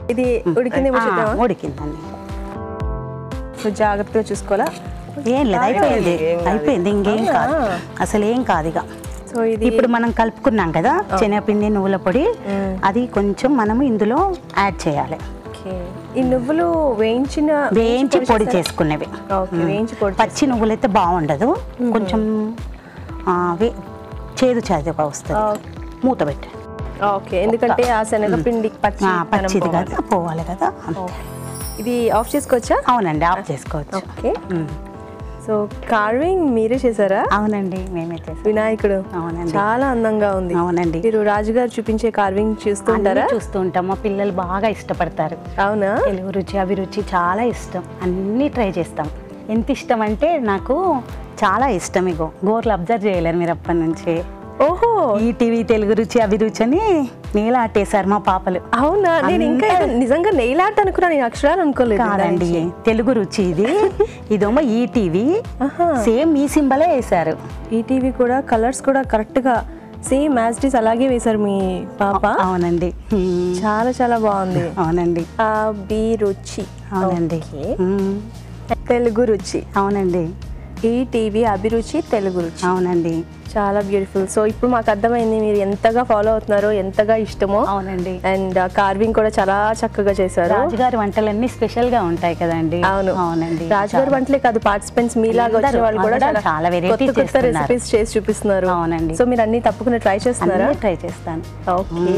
ఇది ఉడికిందేమో ఆ, చూద్దామా ఉడికిందండి సో జాగ్రత్తగా చూసుకోవాలా ఏం లేదు అయిపోయింది ఏం కాదు. అయిపోయింది ఇంకేం కాదు అసలు ఏం కాదు ఇక సో ఇది ఇప్పుడు మనం కలుపుకున్నాం కదా శనగపిండి నువ్వుల పొడి అది కొంచెం మనము ఇందులో యాడ్ చేయాలి ఓకే ఈ నువ్వులు వేయించిన వేయించి పొడి చేసుకునేవి ఓకే వేయించి పొడి పచ్చి నువ్వులు అయితే బాగుండదు కొంచెం ఆ, వే- చేదు చేదుగా వస్తుంది మూత పెట్టి ఓకే ఎందుకంటే ఆ శనగపిండి పచ్చి ఆ, పచ్చిది కదా పోవాలి కదా ఓకే. ఇది ఆఫ్ చేసుకోవచ్చా అవునండి ఆఫ్ చేసుకోవచ్చు ఓకే ఉమ్. సో కార్వింగ్ మీరే చేశారా అవునండి మేమే చేస్తాం వినాయకుడు అవునండి. చాలా అందంగా ఉంది అవునండి మీరు రాజుగారు చూపించే కార్వింగ్ చూస్తూ ఉంటారా అన్నీ చూస్తూ ఉంటాం మా పిల్లలు బాగా ఇష్టపడతారు అవునా తెలుగు రుచి అభిరుచి చాలా ఇష్టం అన్నీ ట్రై చేస్తాం ఎంత ఇష్టం అంటే నాకు చాలా ఇష్టం ఇగో గోర్లు అబ్జర్వ్ చేయలేరు మీరు అప్పటి నుంచి ఓహో ఈ టీవీ తెలుగు రుచి అభిరుచి అని నీలాటేశారు మా పాపలు అవునా నేను ఇంకా ఏదో నిజంగా నెయిల్ ఆర్ట్ అనుకున్నా నేను అక్షరాలు అనుకోలేదు కాదండి తెలుగు రుచి ఇది ఇదేమో ఈ టీవీ సేమ్ ఈ సింబలే వేశారు ఈ టీవీ కూడా కలర్స్ కూడా కరెక్ట్ గా సేమ్ యాజ్ అలాగే వేశారు మీ పాప అవునండి హ్మ్. చాలా చాలా బాగుంది అవునండి ఆ బి రుచి అవునండి ఓకే. హ్మ్. తెలుగు రుచి అవునండి ఈ టీవీ అభిరుచి తెలుగు రుచి అవునండి చాలా బ్యూటిఫుల్ సో ఇప్పుడు మాకు అర్థమైంది మీరు ఎంతగా ఫాలో అవుతున్నారో ఎంతగా ఇష్టమో అవునండి అండ్ కార్వింగ్ కూడా చాలా చక్కగా చేశారు రాజుగారి వంటలన్నీ స్పెషల్ గా ఉంటాయి కదండి అవును అవునండి రాజుగారి వంటలే కాదు పార్టిసిపెంట్స్ మీలాగా వచ్చిన అందరూ, వాళ్ళు కూడా అందరూ చాలా చాలా varieties కొత్త కొత్త చేస్తున్నారు. రెసిపీస్ చేసి చూపిస్తున్నారు అవునండి. సో మీరు అన్ని తప్పకుండా ట్రై చేస్తున్నారా అన్నీ ట్రై చేస్తాను ఓకే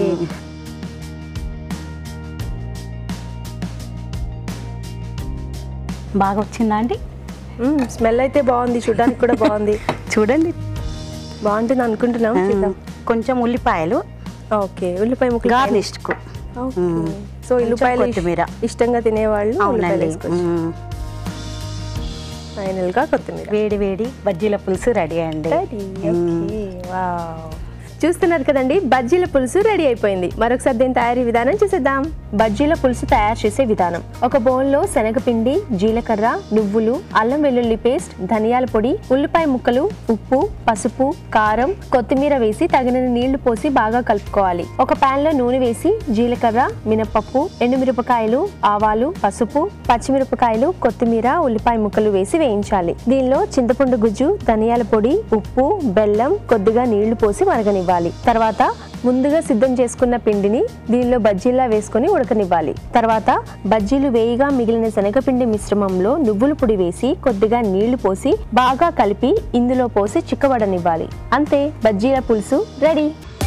బాగా వచ్చిందా అండి స్మెల్ అయితే బాగుంది చూడడానికి కూడా బాగుంది చూడండి బాగుంటుంది అనుకుంటున్నాం చూద్దాం కొంచెం ఉల్లిపాయలు ఓకే ఉల్లిపాయ ముక్కలు గార్నిష్ కు ఓకే. సో ఉల్లిపాయలు ఇష్- కొత్తిమీర. ఇష్టంగా తినేవాళ్ళు ఉల్లిపాయలు అవునండి వేసుకోవచ్చు మ్మ్. ఫైనల్ గా కొత్తిమీర వేడి వేడి బజ్జీల పులుసు రెడీ అండి Ready. Okay. Wow. చూస్తున్నారు కదండి బజ్జీల పులుసు రెడీ అయిపోయింది మరొకసారి దీని తయారీ విధానం చూసేద్దాం బజ్జీల పులుసు తయారు చేసే విధానం ఒక బౌల్లో శనగపిండి జీలకర్ర నువ్వులు అల్లం వెల్లుల్లి పేస్ట్ ధనియాల పొడి ఉల్లిపాయ ముక్కలు ఉప్పు పసుపు కారం కొత్తిమీర వేసి తగినన్ని నీళ్లు పోసి బాగా కలుపుకోవాలి ఒక పాన్ లో నూనె వేసి జీలకర్ర మినపప్పు ఎండుమిరపకాయలు ఆవాలు పసుపు పచ్చిమిరపకాయలు కొత్తిమీర ఉల్లిపాయ ముక్కలు వేసి వేయించాలి దీనిలో చింతపండు గుజ్జు ధనియాల పొడి ఉప్పు బెల్లం కొద్దిగా నీళ్లు పోసి మరగనివ్వాలి తర్వాత ముందుగా సిద్ధం చేసుకున్న పిండిని దీనిలో బజ్జీలా వేసుకొని ఉడకనివ్వాలి తర్వాత బజ్జీలు వేయిగా మిగిలిన శనగపిండి మిశ్రమంలో నువ్వుల పొడి వేసి కొద్దిగా నీళ్లు పోసి బాగా కలిపి ఇందులో పోసి చిక్కబడనివ్వాలి అంతే బజ్జీల పులుసు రెడీ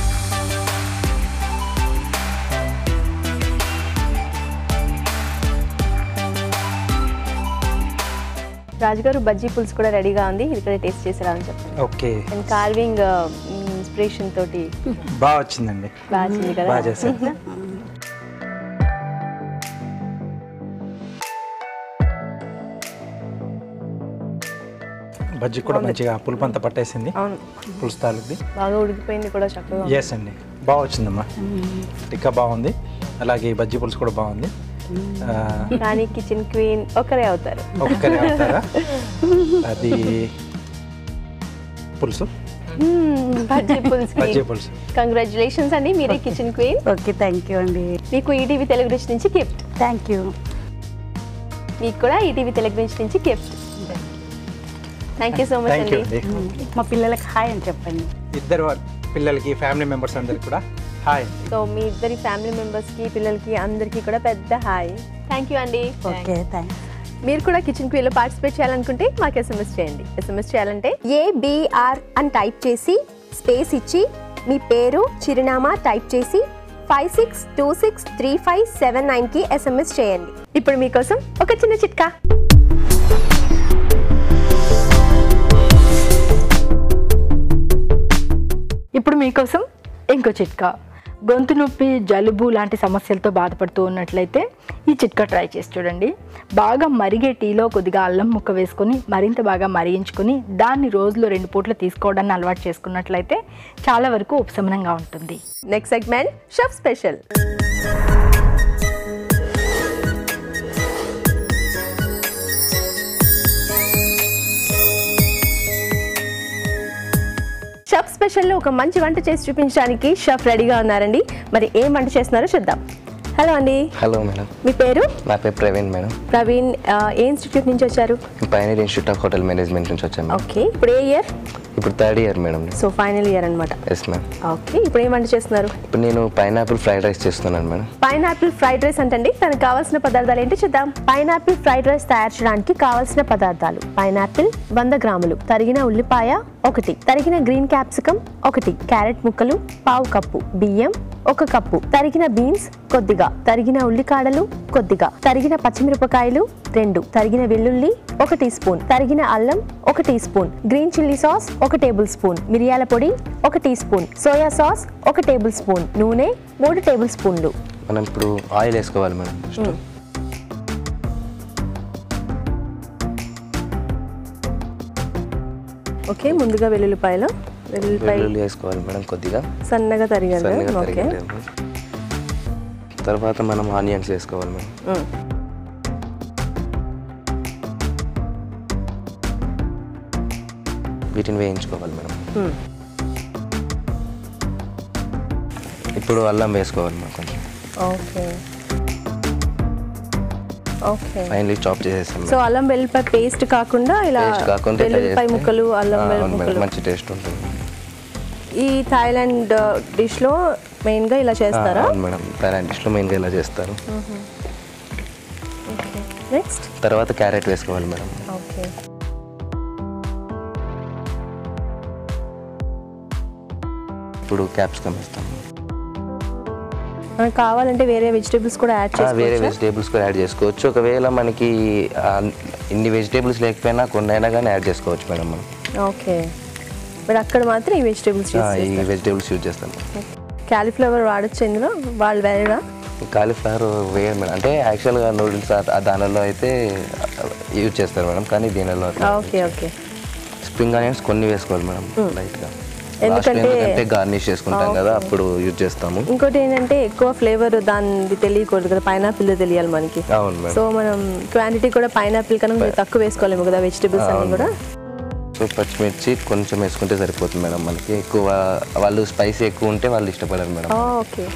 రాజుగారు బజ్జీ పులుసు కూడా రెడీగా ఉంది ఇది కూడా టేస్ట్ చేసి రావని చెప్తాను ఓకే అండ్ కార్వింగ్ ఇన్స్పిరేషన్ తోటి బాగా వచ్చిందండి బాగా వచ్చింది కదా బాగా చేశారు బజ్జీ కూడా మంచిగా పులుపు అంతా పట్టేసింది అవును పులుసు తాలింది బాగా ఉడికిపోయింది కూడా చక్కగా ఎస్ అండి బాగా వచ్చిందమ్మా టిక్కా బాగుంది అలాగే ఈ బజ్జీ పులుసు కూడా బాగుంది ఆ, కానీ కిచెన్ క్వీన్ ఒకరే అవుతారు ఒక్కరే అవుతారా అది పులుసు బజ్జీ పులుసు బజ్జీ పులుసు కంగ్రాచులేషన్స్ అండి మీరే kitchen queen okay thank you అండి మీకు ఈటీవీ తెలుగు రుచి నుంచి గిఫ్ట్ థ్యాంక్ యూ మీకు కూడా ఈటీవీ తెలుగు రుచి నుంచి gift thank you so much thank you అండి అండి మా పిల్లలకి హాయ్ అని చెప్పండి ఇద్దరు వాళ్ళ పిల్లలకి ఫ్యామిలీ మెంబర్స్ అందరికి కూడా హాయ్ అండి సో మీ ఇద్దరి ఫ్యామిలీ మెంబర్స్ కి పిల్లలకి అందరికీ కూడా పెద్ద హాయ్ థ్యాంక్ యూ అండి ఓకే థ్యాంక్స్ మీరు కూడా కిచెన్ క్వీలో పార్టిసిపేట్ చేయాలనుకుంటే మాకు ఎస్ఎంఎస్ చేయండి ఎస్ఎంఎస్ చేయాలంటే ఏబిఆర్ అని టైప్ చేసి స్పేస్ ఇచ్చి మీ పేరు చిరునామా టైప్ చేసి five six two six three five seven నైన్కి ఎస్ఎంఎస్ చేయండి ఇప్పుడు మీకోసం ఒక చిన్న చిట్కా ఇప్పుడు మీకోసం ఇంకో చిట్కా గొంతు నొప్పి జలుబు లాంటి సమస్యలతో బాధపడుతూ ఉన్నట్లయితే ఈ చిట్కా ట్రై చేసి చూడండి బాగా మరిగే టీలో కొద్దిగా అల్లం ముక్క వేసుకొని మరింత బాగా మరిగించుకొని దాన్ని రోజులో రెండు పూట్ల తీసుకోవడాన్ని అలవాటు చేసుకున్నట్లయితే చాలా వరకు ఉపశమనంగా ఉంటుంది next segment chef special chef స్పెషల్లో ఒక మంచి వంట చేసి చూపించడానికి షెఫ్ రెడీగా ఉన్నారండి మరి ఏం వంట చేస్తున్నారో చూద్దాం హలో అండి హలో మేడం మీ పేరు నా పేరు ప్రవీణ్ మేడం ప్రవీణ్ ఆ, ఏ ఇన్స్టిట్యూట్ నుంచి వచ్చారు pioneer institute of hotel management నుంచి వచ్చాను మేడం ఓకే ఇప్పుడు ఏ ఇయర్ ఇప్పుడు third year madam so final year అనమాట ఎస్ మ్యామ్ ఓకే ఇప్పుడు ఏం వంట చేస్తున్నారు ఇప్పుడు నేను పైనాపిల్ ఫ్రైడ్ రైస్ చేస్తున్నాను మేడం పైనాపిల్ ఫ్రైడ్ రైస్ అంటండి తనకు కావాల్సిన పదార్థాలు ఏంటి చూద్దాం పైనాపిల్ ఫ్రైడ్ రైస్ తయారు చేయడానికి కావాల్సిన పదార్థాలు పైనాపిల్ వంద గ్రాములు తరిగిన ఉల్లిపాయ ఒకటి తరిగిన గ్రీన్ క్యాప్సికం ఒకటి క్యారెట్ ముక్కలు పావు కప్పు బియ్యం ఒక కప్పు తరిగిన బీన్స్ కొద్దిగా తరిగిన ఉల్లికాడలు కొద్దిగా తరిగిన పచ్చిమిరపకాయలు రెండు తరిగిన వెల్లుల్లి ఒక టీ స్పూన్ తరిగిన అల్లం ఒక teaspoon green chilli sauce ఒక టేబుల్ స్పూన్ మిరియాల పొడి ఒక టీ స్పూన్ సోయా సాస్ ఒక టేబుల్ స్పూన్ నూనె మూడు టేబుల్ స్పూన్లు మనం ఇప్పుడు ఆయిల్ వేసుకోవాలి మేడం ఫస్ట్ ఓకే ముందుగా వెల్లుల్లిపాయలు వెల్లుల్లిపాయ వెల్లుల్లి వేసుకోవాలి మేడం కొద్దిగా సన్నగా తరిగారు సన్నగా ఓకే తరిగేది తర్వాత మనం ఆనియన్స్ వేసుకోవాలి మేడం మ్మ్. వీటిని వేయించుకోవాలి మేడం మ్మ్. ఇప్పుడు అల్లం వేసుకోవాలి మేడం కొంచెం ఓకే ఓకే ఫైనలీ చాప్ చేసేసాం సో అల్లం వెల్లుల్లిపాయ పేస్ట్ కాకుండా ఇలా టేస్ట్ కాకుండా ఇట్లా వెల్లుల్లిపాయ చేస్తే- ముక్కలు అల్లం ఆ, వెల్లుల్లి అవును మేడం ముక్కలు మంచి టేస్ట్ ఉంటుంది ఈ థాయిలాండ్ డిష్ లో మెయిన్ గా ఇలా ఆ, చేస్తారా అవును మేడం థైలాండ్ డిష్లో మెయిన్గా ఇలా చేస్తారు నెక్స్ట్ తర్వాత క్యారెట్ వేసుకోవాలి మేడం ఓకే ఇప్పుడు క్యాప్సికమ్ వేస్తాం మనకు కావాలంటే వేరే వెజిటేబుల్స్ కూడా యాడ్ ఆ, వేరే చేసుకోవచ్చా వెజిటేబుల్స్ కూడా యాడ్ చేసుకోవచ్చు ఒకవేళ మనకి ఆ, ఇన్ని వెజిటేబుల్స్ లేకపోయినా కొన్ని అయినా కానీ యాడ్ చేసుకోవచ్చు మేడం మనం ఓకే బట్ అక్కడ మాత్రం ఈ వెజిటేబుల్స్ ఆ, ఈ వెజిటేబుల్స్ యూజ్ చేస్తాం క్యాలీఫ్లవర్ వాడచ్చు ఇందులో వాళ్ళు వేరేగా కాలీఫ్లవర్ వేయరు మేడం అంటే యాక్చువల్గా నూడిల్స్ దానిలో అయితే యూజ్ చేస్తారు మేడం కానీ దీనిలో ఓకే ఓకే స్ప్రింగ్ ఆనియన్స్ కొన్ని వేసుకోవాలి మేడం లైట్గా ఎందుకంటే- ఎందుకంటే గార్నిష్ చేసుకుంటాం కదా అప్పుడు యూజ్ చేస్తాము ఇంకోటి ఏంటంటే ఎక్కువ ఫ్లేవర్ దాన్ని తెలియకూడదు కదా పైనాపిల్ తెలియాలి మనకి అవును మేడం సో మనం క్వాంటిటీ కూడా పైనాపిల్ కన్నా కొంచెం తక్కువ వేసుకోలేము కదా వెజిటేబుల్స్ అన్ని కూడా సో పచ్చిమిర్చి కొంచెం వేసుకుంటే సరిపోతుంది మేడం మనకి ఎక్కువ వాళ్ళు స్పైసీ ఎక్కువ ఉంటే వాళ్ళు ఇష్టపడరు మేడం ఓకే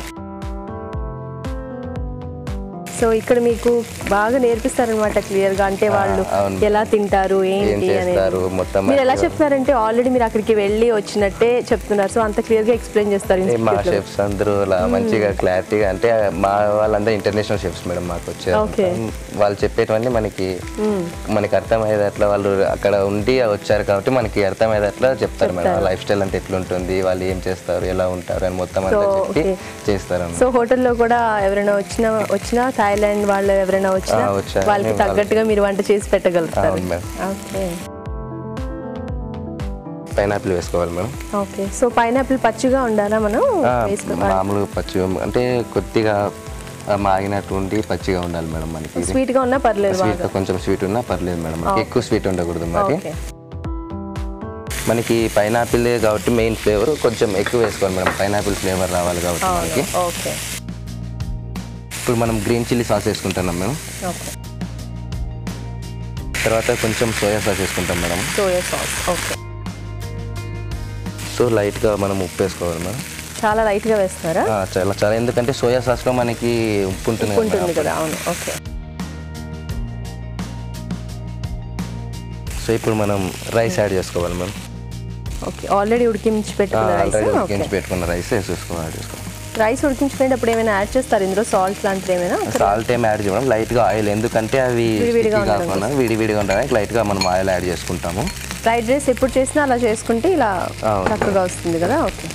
సో ఇక్కడ మీకు బాగా నేర్పిస్తారనమాట క్లియర్ గా అంటే వాళ్ళు అవును. ఎలా తింటారు ఏం ఏంటి అనేది చేస్తారు మొత్తం మీరు ఎలా మంచిగా- చెప్తున్నారంటే ఆల్రెడీ మీరు అక్కడికి వెళ్ళి వచ్చినట్టే చెప్తున్నారు సో అంత క్లియర్ గా ఎక్స్ప్లెయిన్ చేస్తారు ఏ మా institute లో. షెఫ్స్ అందరూ అలా మంచిగా క్లారిటీగా అంటే మా వాళ్ళందరూ ఇంటర్నేషనల్ షెఫ్స్ మేడం మాకు వచ్చారు Okay. వాళ్ళు చెప్పేటివన్నీ మనకి మనకి అర్థమయ్యేటట్లా వాళ్ళు అక్కడ ఉండి వచ్చారు కాబట్టి మనకి అర్థమయ్యేటట్లా చెప్తారు మేడం లైఫ్ స్టైల్ అంటే ఎట్లుంటుంది వాళ్ళు ఏం చేస్తారు ఎలా ఉంటారు అని మొత్తం అంతా So, చెప్పి okay. చేస్తారు సో హోటల్లో కూడా ఎవరైనా వచ్చినా వచ్చినా థాయిలాండ్ వాళ్ళు ఎవరైనా వచ్చినా ఆ, వచ్చారు. వాళ్ళకి వాళ్ళకి- తగ్గట్టుగా మీరు వంట చేసి పెట్టగలుగుతారు అవును మేడం ఓకే పైనాపిల్ వేసుకోవాలి మేడం ఓకే సో పైనాపిల్ పచ్చిగా ఉండాలా మనం ఆ, వేసుకోవాలి మామూలుగా పచ్చిగా అంటే కొద్దిగా ఆ, మాగినట్టు ఉండి పచ్చిగా ఉండాలి మేడం మనకి ఇది. స్వీట్ గా ఉన్నా పర్లేదు స్వీట్ బాగా కొంచెం స్వీట్ ఉన్నా పర్లేదు మేడం మనకి ఎక్కువ స్వీట్ ఉండకూడదు మరి ఓకే మనకి పైనాపిల్ కాబట్టి మెయిన్ ఫ్లేవర్ కొంచెం ఎక్కువ వేసుకోవాలి మేడం పైనాపిల్ ఫ్లేవర్ రావాలి కాబట్టి మనకి ఓకే ఇప్పుడు మనం గ్రీన్ చిల్లీ సాస్ వేసుకుంటున్నాం మేడం ఓకే తర్వాత కొంచెం సోయా సాస్ వేసుకుంటాం madam soya sauce okay so లైట్గా మనం ఉప్పు వేసుకోవాలి మేడం చాలా లైట్ గా వేస్తారా ఆ, చాలా చాలా ఎందుకంటే సోయా సాస్లో మనకి ఉప్పు ఉంటుంది కదా ఉంటుంది మేడం. కదా అవును ఓకే సో ఇప్పుడు మనం రైస్ యాడ్ చేసుకోవాలి మేడం ఓకే ఆల్రెడీ ఉడికించి పెట్టుకున్న రైస్ ఆల్రెడీ ఓకే ఉడికించి పెట్టుకున్న రైస్ వేసేసుకోవాలి యాడ్ చేసుకోవాలి రైస్ ఉడికించుకునేటప్పుడు ఏమైనా యాడ్ చేస్తారు ఇందులో సాల్ట్ లాంటిది ఏమైనా సాల్ట్ ఏం యాడ్ చేయడం లైట్గా ఆయిల్ ఎందుకంటే అవి విడివిడిగా sticky ఉండడం కాకుండా విడివిడిగా ఉండడానికి లైట్గా మనం ఆయిల్ యాడ్ చేసుకుంటాము ఫ్రైడ్ రైస్ ఎప్పుడు చేసినా అలా చేసుకుంటే ఇలా అవును. చక్కగా వస్తుంది కదా ఓకే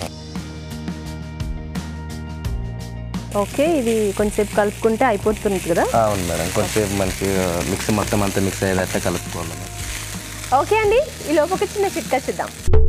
ఓకే ఇది కొంచెంసేపు కలుపుకుంటే అయిపోతుంది కదా అవును మేడం కొంచెం మనకి మిక్స్ మొత్తం అంతా మిక్స్ అయ్యేటట్టు కలుపుకోవాలి మేడం. ఓకే అండి ఈ లోపు ఒక చిన్న చిట్కా చూద్దాం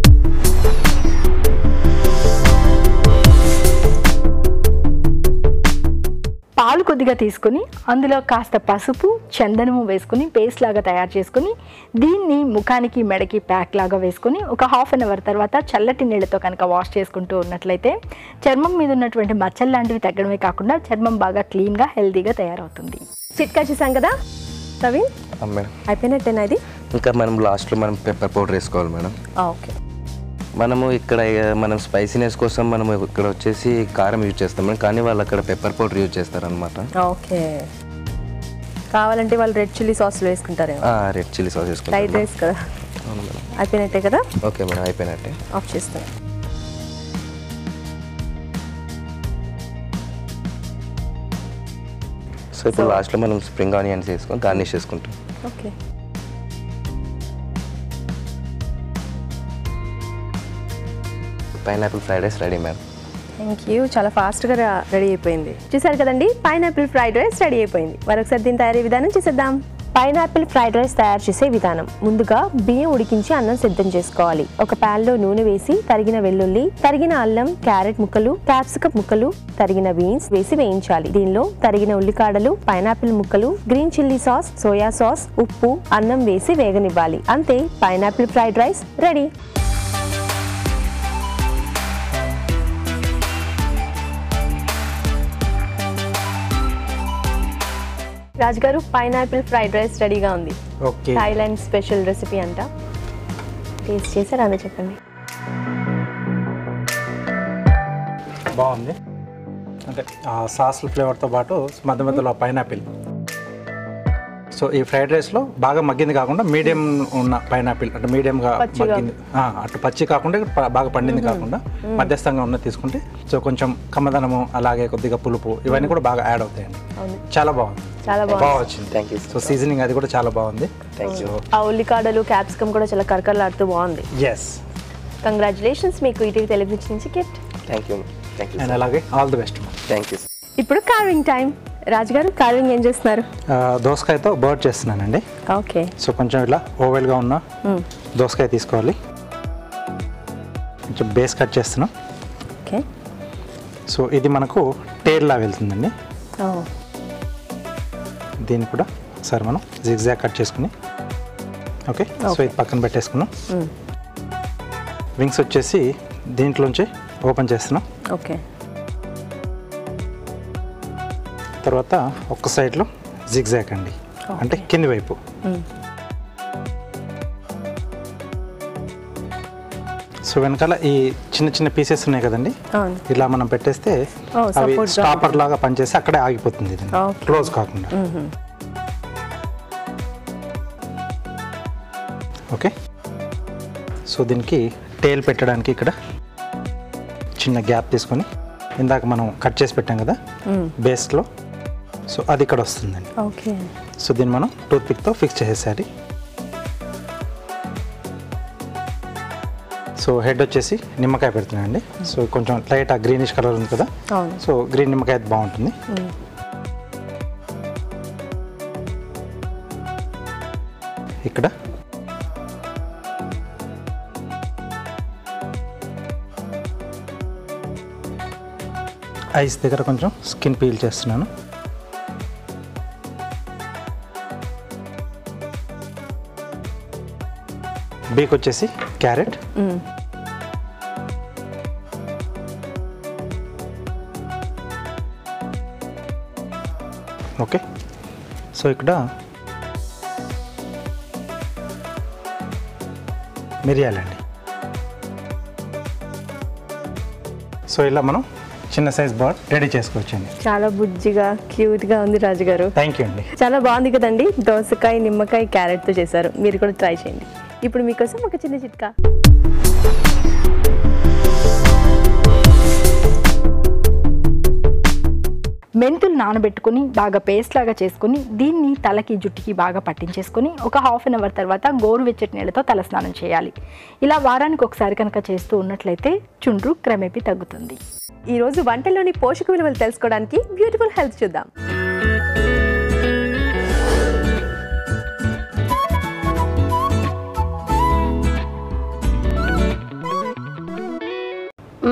పాలు కొద్దిగా తీసుకుని అందులో కాస్త పసుపు చందనము వేసుకుని పేస్ట్ లాగా తయారు చేసుకుని దీన్ని ముఖానికి మెడకి ప్యాక్ లాగా వేసుకుని ఒక హాఫ్ అన్ అవర్ తర్వాత చల్లటి నీళ్ళతో కనుక వాష్ చేసుకుంటూ ఉన్నట్లయితే చర్మం మీద ఉన్నటువంటి మచ్చలు లాంటివి తగ్గడమే కాకుండా చర్మం బాగా క్లీన్గా హెల్తీగా తయారవుతుంది చిట్కా చూసాం కదా ప్రవీణ్ ఆ, మేడం అయిపోయినట్టేనా ఇది ఇంకా మనం లాస్ట్లో మనం పెప్పర్ పౌడర్ వేసుకోవాలి మేడం ఓకే మనము ఇక్కడ ఇక మనం స్పైసీనెస్ కోసం మనం ఇక్కడ వచ్చేసి కారం యూజ్ చేస్తాం కానీ వాళ్ళు అక్కడ పెప్పర్ పౌడర్ యూజ్ చేస్తారనమాట ఓకే కావాలంటే వాళ్ళు రెడ్ చిల్లీ సాస్లో వేసుకుంటారేమో రెడ్ చిల్లీ సాస్ ఫ్రైడ్ వేసుకుంటాం రైస్ కదా అవును మేడం అయిపోయినట్టే కదా ఓకే మేడం అయిపోయినట్టే ఆఫ్ చేస్తాను సో ఇప్పుడు లాస్ట్లో మనం స్ప్రింగ్ ఆనియన్స్ వేసుకొని గార్నిష్ చేసుకుంటాం okay pineapple fried rice ready madam thank you చాలా ఫాస్ట్గా రెడీ అయిపోయింది చూసారు కదండి పైనాపిల్ ఫ్రైడ్ రైస్ రెడీ అయిపోయింది మరొకసారి దీని తయారీ విధానం చూసేద్దాం పైనాపిల్ ఫ్రైడ్ రైస్ తయారు చేసే విధానం ముందుగా బియ్యం ఉడికించి అన్నం సిద్ధం చేసుకోవాలి ఒక ప్యాన్ లో నూనె వేసి తరిగిన వెల్లుల్లి తరిగిన అల్లం క్యారెట్ ముక్కలు క్యాప్సికప్ ముక్కలు తరిగిన బీన్స్ వేసి వేయించాలి దీనిలో తరిగిన ఉల్లికాడలు పైనాపిల్ ముక్కలు green chilli sauce soya sauce ఉప్పు అన్నం వేసి వేగనివ్వాలి అంతే పైనాపిల్ ఫ్రైడ్ రైస్ రెడీ రాజుగారు పైనాపిల్ ఫ్రైడ్ రైస్ రెడీగా ఉంది ఓకే థాయిలాండ్ స్పెషల్ రెసిపీ అంట టేస్ట్ చేశారు అదే చెప్పండి బాగుంది అంటే ఆ సాస్ల ఫ్లేవర్తో పాటు మధ్య మధ్యలో పైనాపిల్ సో ఈ ఫ్రైడ్ రైస్లో బాగా మగ్గింది కాకుండా మీడియం ఉన్న పైనాపిల్ అంటే మీడియంగా పచ్చిగా. మగ్గింది ఆ, అటు పచ్చి కాకుండా ప- బాగా పండింది కాకుండా మధ్యస్థంగా ఉన్న తీసుకుంటే సో కొంచెం కమ్మదనము అలాగే కొద్దిగా పులుపు ఇవన్నీ కూడా బాగా యాడ్ అవుతాయండి అవును చాలా బాగుంది చాలా బాగుంది బాగా వచ్చింది థ్యాంక్ యూ సో సీజనింగ్ అది కూడా చాలా బాగుంది థ్యాంక్ యూ ఆ ఉల్లికాడలు క్యాప్సికమ్ కూడా చాలా కరకరలాడుతూ బాగుంది ఎస్ కంగ్రాచులేషన్స్ మీకు ఈటీవీ టెలివిజన్ నుంచి gift thank you thank you and అలాగే all the best thank you ఇప్పుడు కార్వింగ్ టైం రాజుగారు కార్వింగ్ ఏం చేస్తున్నారు దోసకాయతో బర్డ్ చేస్తున్నానండి ఓకే సో కొంచెం ఇలా ఓవెల్గా ఉన్న దోసకాయ తీసుకోవాలి కొంచెం బేస్ కట్ చేస్తున్నాం ఓకే సో ఇది మనకు టేల్ లా వెళ్తుందండి దీన్ని కూడా సరే మనం జిగ్జాగ్ కట్ చేసుకుని ఓకే సో ఇది పక్కన పెట్టేసుకున్నాం వింగ్స్ వచ్చేసి దీంట్లోంచి ఓపెన్ చేస్తున్నాం ఓకే తర్వాత ఒక్క సైడ్లో జిగ్జాగ్ అండి అంటే కింది వైపు సో వెనకాల ఈ చిన్న చిన్న పీసెస్ ఉన్నాయి కదండి అవును ఇలా మనం పెట్టేస్తే Oh, అవి support గా స్టాపర్ లాగా పనిచేసి అక్కడే ఆగిపోతుంది ఇది Okay. క్లోజ్ కాకుండా ఓకే సో దీనికి టేల్ పెట్టడానికి ఇక్కడ చిన్న గ్యాప్ తీసుకొని ఇందాక మనం కట్ చేసి పెట్టాం కదా బేస్లో సో అది ఇక్కడ వస్తుందండి ఓకే సో దీన్ని మనం టూత్ పిక్తో ఫిక్స్ చేసేసారి సో హెడ్ వచ్చేసి నిమ్మకాయ పెడుతున్నానండి సో కొంచెం లైట్ ఆ గ్రీనిష్ కలర్ ఉంది కదా అవును సో గ్రీన్ నిమ్మకాయ అయితే బాగుంటుంది ఇక్కడ ఐస్ దగ్గర కొంచెం స్కిన్ పీల్ చేస్తున్నాను బీక్ వచ్చేసి క్యారెట్ ఓకే సో ఇక్కడ మిరియాలండి సో ఇలా మనం చిన్న సైజ్ బర్డ్ రెడీ చేసుకోవచ్చండి చాలా బుజ్జిగా క్యూట్గా ఉంది రాజుగారు థ్యాంక్ యూ అండి చాలా బాగుంది కదండి దోసకాయ నిమ్మకాయ క్యారెట్తో చేశారు మీరు కూడా ట్రై చేయండి ఇప్పుడు మీకోసం ఒక చిన్న చిట్కా మెంతులు నానబెట్టుకుని బాగా పేస్ట్ లాగా చేసుకుని దీన్ని తలకి జుట్టుకి బాగా పట్టించేసుకుని ఒక హాఫ్ అన్ అవర్ తర్వాత గోరువెచ్చటి నీళ్ళతో తలస్నానం చేయాలి ఇలా వారానికి ఒకసారి కనుక చేస్తూ ఉన్నట్లయితే చుండ్రు క్రమేపీ తగ్గుతుంది ఈ రోజు వంటల్లోని పోషక విలువలు తెలుసుకోవడానికి బ్యూటిఫుల్ హెల్త్ చూద్దాం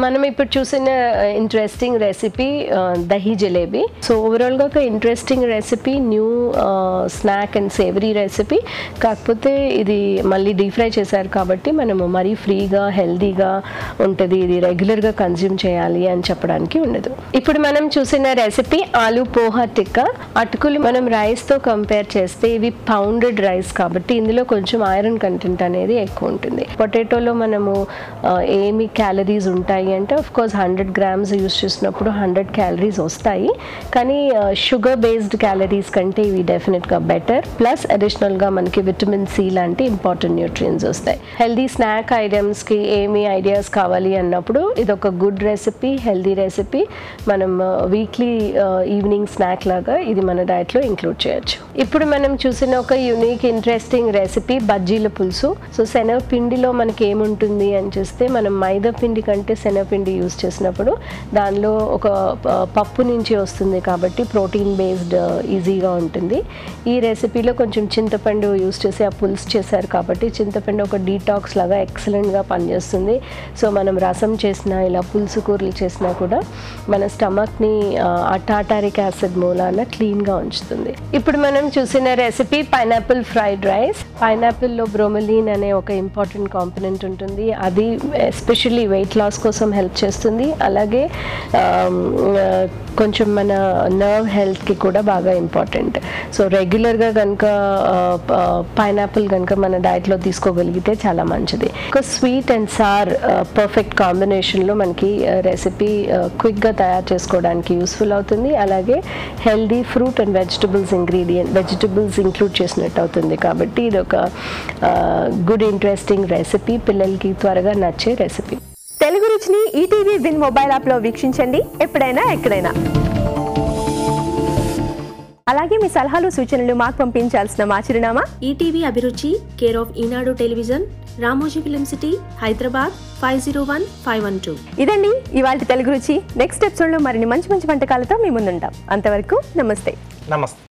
మనం ఇప్పుడు చూసిన interesting recipe dahi jalebi so ఓవరాల్గా ఒక interesting recipe new snack and savoury recipe కాకపోతే ఇది మళ్ళీ డీప్ ఫ్రై చేశారు కాబట్టి మనము మరీ ఫ్రీగా హెల్దీగా ఉంటుంది ఇది రెగ్యులర్గా కన్జ్యూమ్ చేయాలి అని చెప్పడానికి ఉండదు ఇప్పుడు మనం చూసిన రెసిపీ ఆలు పోహా టిక్కా అటుకులు మనం రైస్తో కంపేర్ చేస్తే ఇవి పౌండెడ్ రైస్ కాబట్టి ఇందులో కొంచెం ఐరన్ కంటెంట్ అనేది ఎక్కువ ఉంటుంది పొటాటోలో మనము ఆ, ఏమి క్యాలరీస్ ఉంటాయి అంటే of course hundred grams use చేసినప్పుడు హండ్రెడ్ క్యాలరీస్ వస్తాయి కానీ షుగర్ బేస్డ్ క్యాలరీస్ కంటే ఇవి డెఫినెట్గా బెటర్ ప్లస్ అడిషనల్గా మనకి విటమిన్ సి లాంటి ఇంపార్టెంట్ న్యూట్రియన్స్ వస్తాయి హెల్దీ స్నాక్ ఐటమ్స్కి ఏమి ఐడియాస్ కావాలి అన్నప్పుడు ఇది ఒక గుడ్ రెసిపీ హెల్దీ రెసిపీ మనం వీక్లీ ఈవినింగ్ స్నాక్ లాగా ఇది మన డైట్లో ఇంక్లూడ్ చేయొచ్చు ఇప్పుడు మనం చూసిన ఒక యునిక్ ఇంట్రెస్టింగ్ రెసిపీ బజ్జీల పులుసు సో శనగపిండిలో మనకి ఏముంటుంది అని చూస్తే మనం మైదా పిండి కంటే శనగపిండి యూస్ చేసినప్పుడు దానిలో ఒక ప- పప్పు నుంచి వస్తుంది కాబట్టి ప్రోటీన్ బేస్డ్ ఈజీగా ఉంటుంది ఈ రెసిపీలో కొంచెం చింతపండు యూస్ చేసి ఆ పులుసు చేశారు కాబట్టి చింతపండు ఒక డీటాక్స్ లాగా ఎక్సలెంట్గా పనిచేస్తుంది సో మనం రసం చేసినా ఇలా పులుసు కూరలు చేసినా కూడా మన స్టమక్ని ఆ టాటారిక్ యాసిడ్ మూలాన క్లీన్గా ఉంచుతుంది ఇప్పుడు మనం చూసిన రెసిపీ పైనాపిల్ ఫ్రైడ్ రైస్ పైనాపిల్లో బ్రోమలిన్ అనే ఒక ఇంపార్టెంట్ కాంపనెంట్ ఉంటుంది అది ఎస్పెషల్లీ వెయిట్ లాస్ కోసం హెల్ప్ చేస్తుంది అలాగే ఆమ్, ఆ, కొంచెం మన నర్వ్ హెల్త్కి కూడా బాగా ఇంపార్టెంట్ సో రెగ్యులర్గా కనుక పైనాపిల్ కనుక మన డైట్లో తీసుకోగలిగితే చాలా మంచిది ఒక స్వీట్ అండ్ సార్ పర్ఫెక్ట్ కాంబినేషన్లో మనకి రెసిపీ క్విక్గా తయారు చేసుకోవడానికి యూస్ఫుల్ అవుతుంది అలాగే healthy fruit and vegetables ingredient vegetables include చేసినట్టు అవుతుంది కాబట్టి ఇది ఒక గుడ్ ఇంట్రెస్టింగ్ రెసిపీ పిల్లలకి త్వరగా నచ్చే రెసిపీ తెలుగు రుచిని ఈటీవీ విన్ మొబైల్ యాప్లో వీక్షించండి ఎప్పుడైనా ఎక్కడైనా అలాగే మీ సలహాలు సూచనలు మాకు పంపించాల్సిన మా చిరునామా ETV Abhiruchi care of Eenadu television Ramoji film city Hyderabad five zero one five one two ఇదండి ఇవాళ తెలుగు రుచి నెక్స్ట్ ఎపిసోడ్లో మరిన్ని మంచి మంచి వంటకాలతో మీ ముందుంటాం అంతవరకు నమస్తే నమస్తే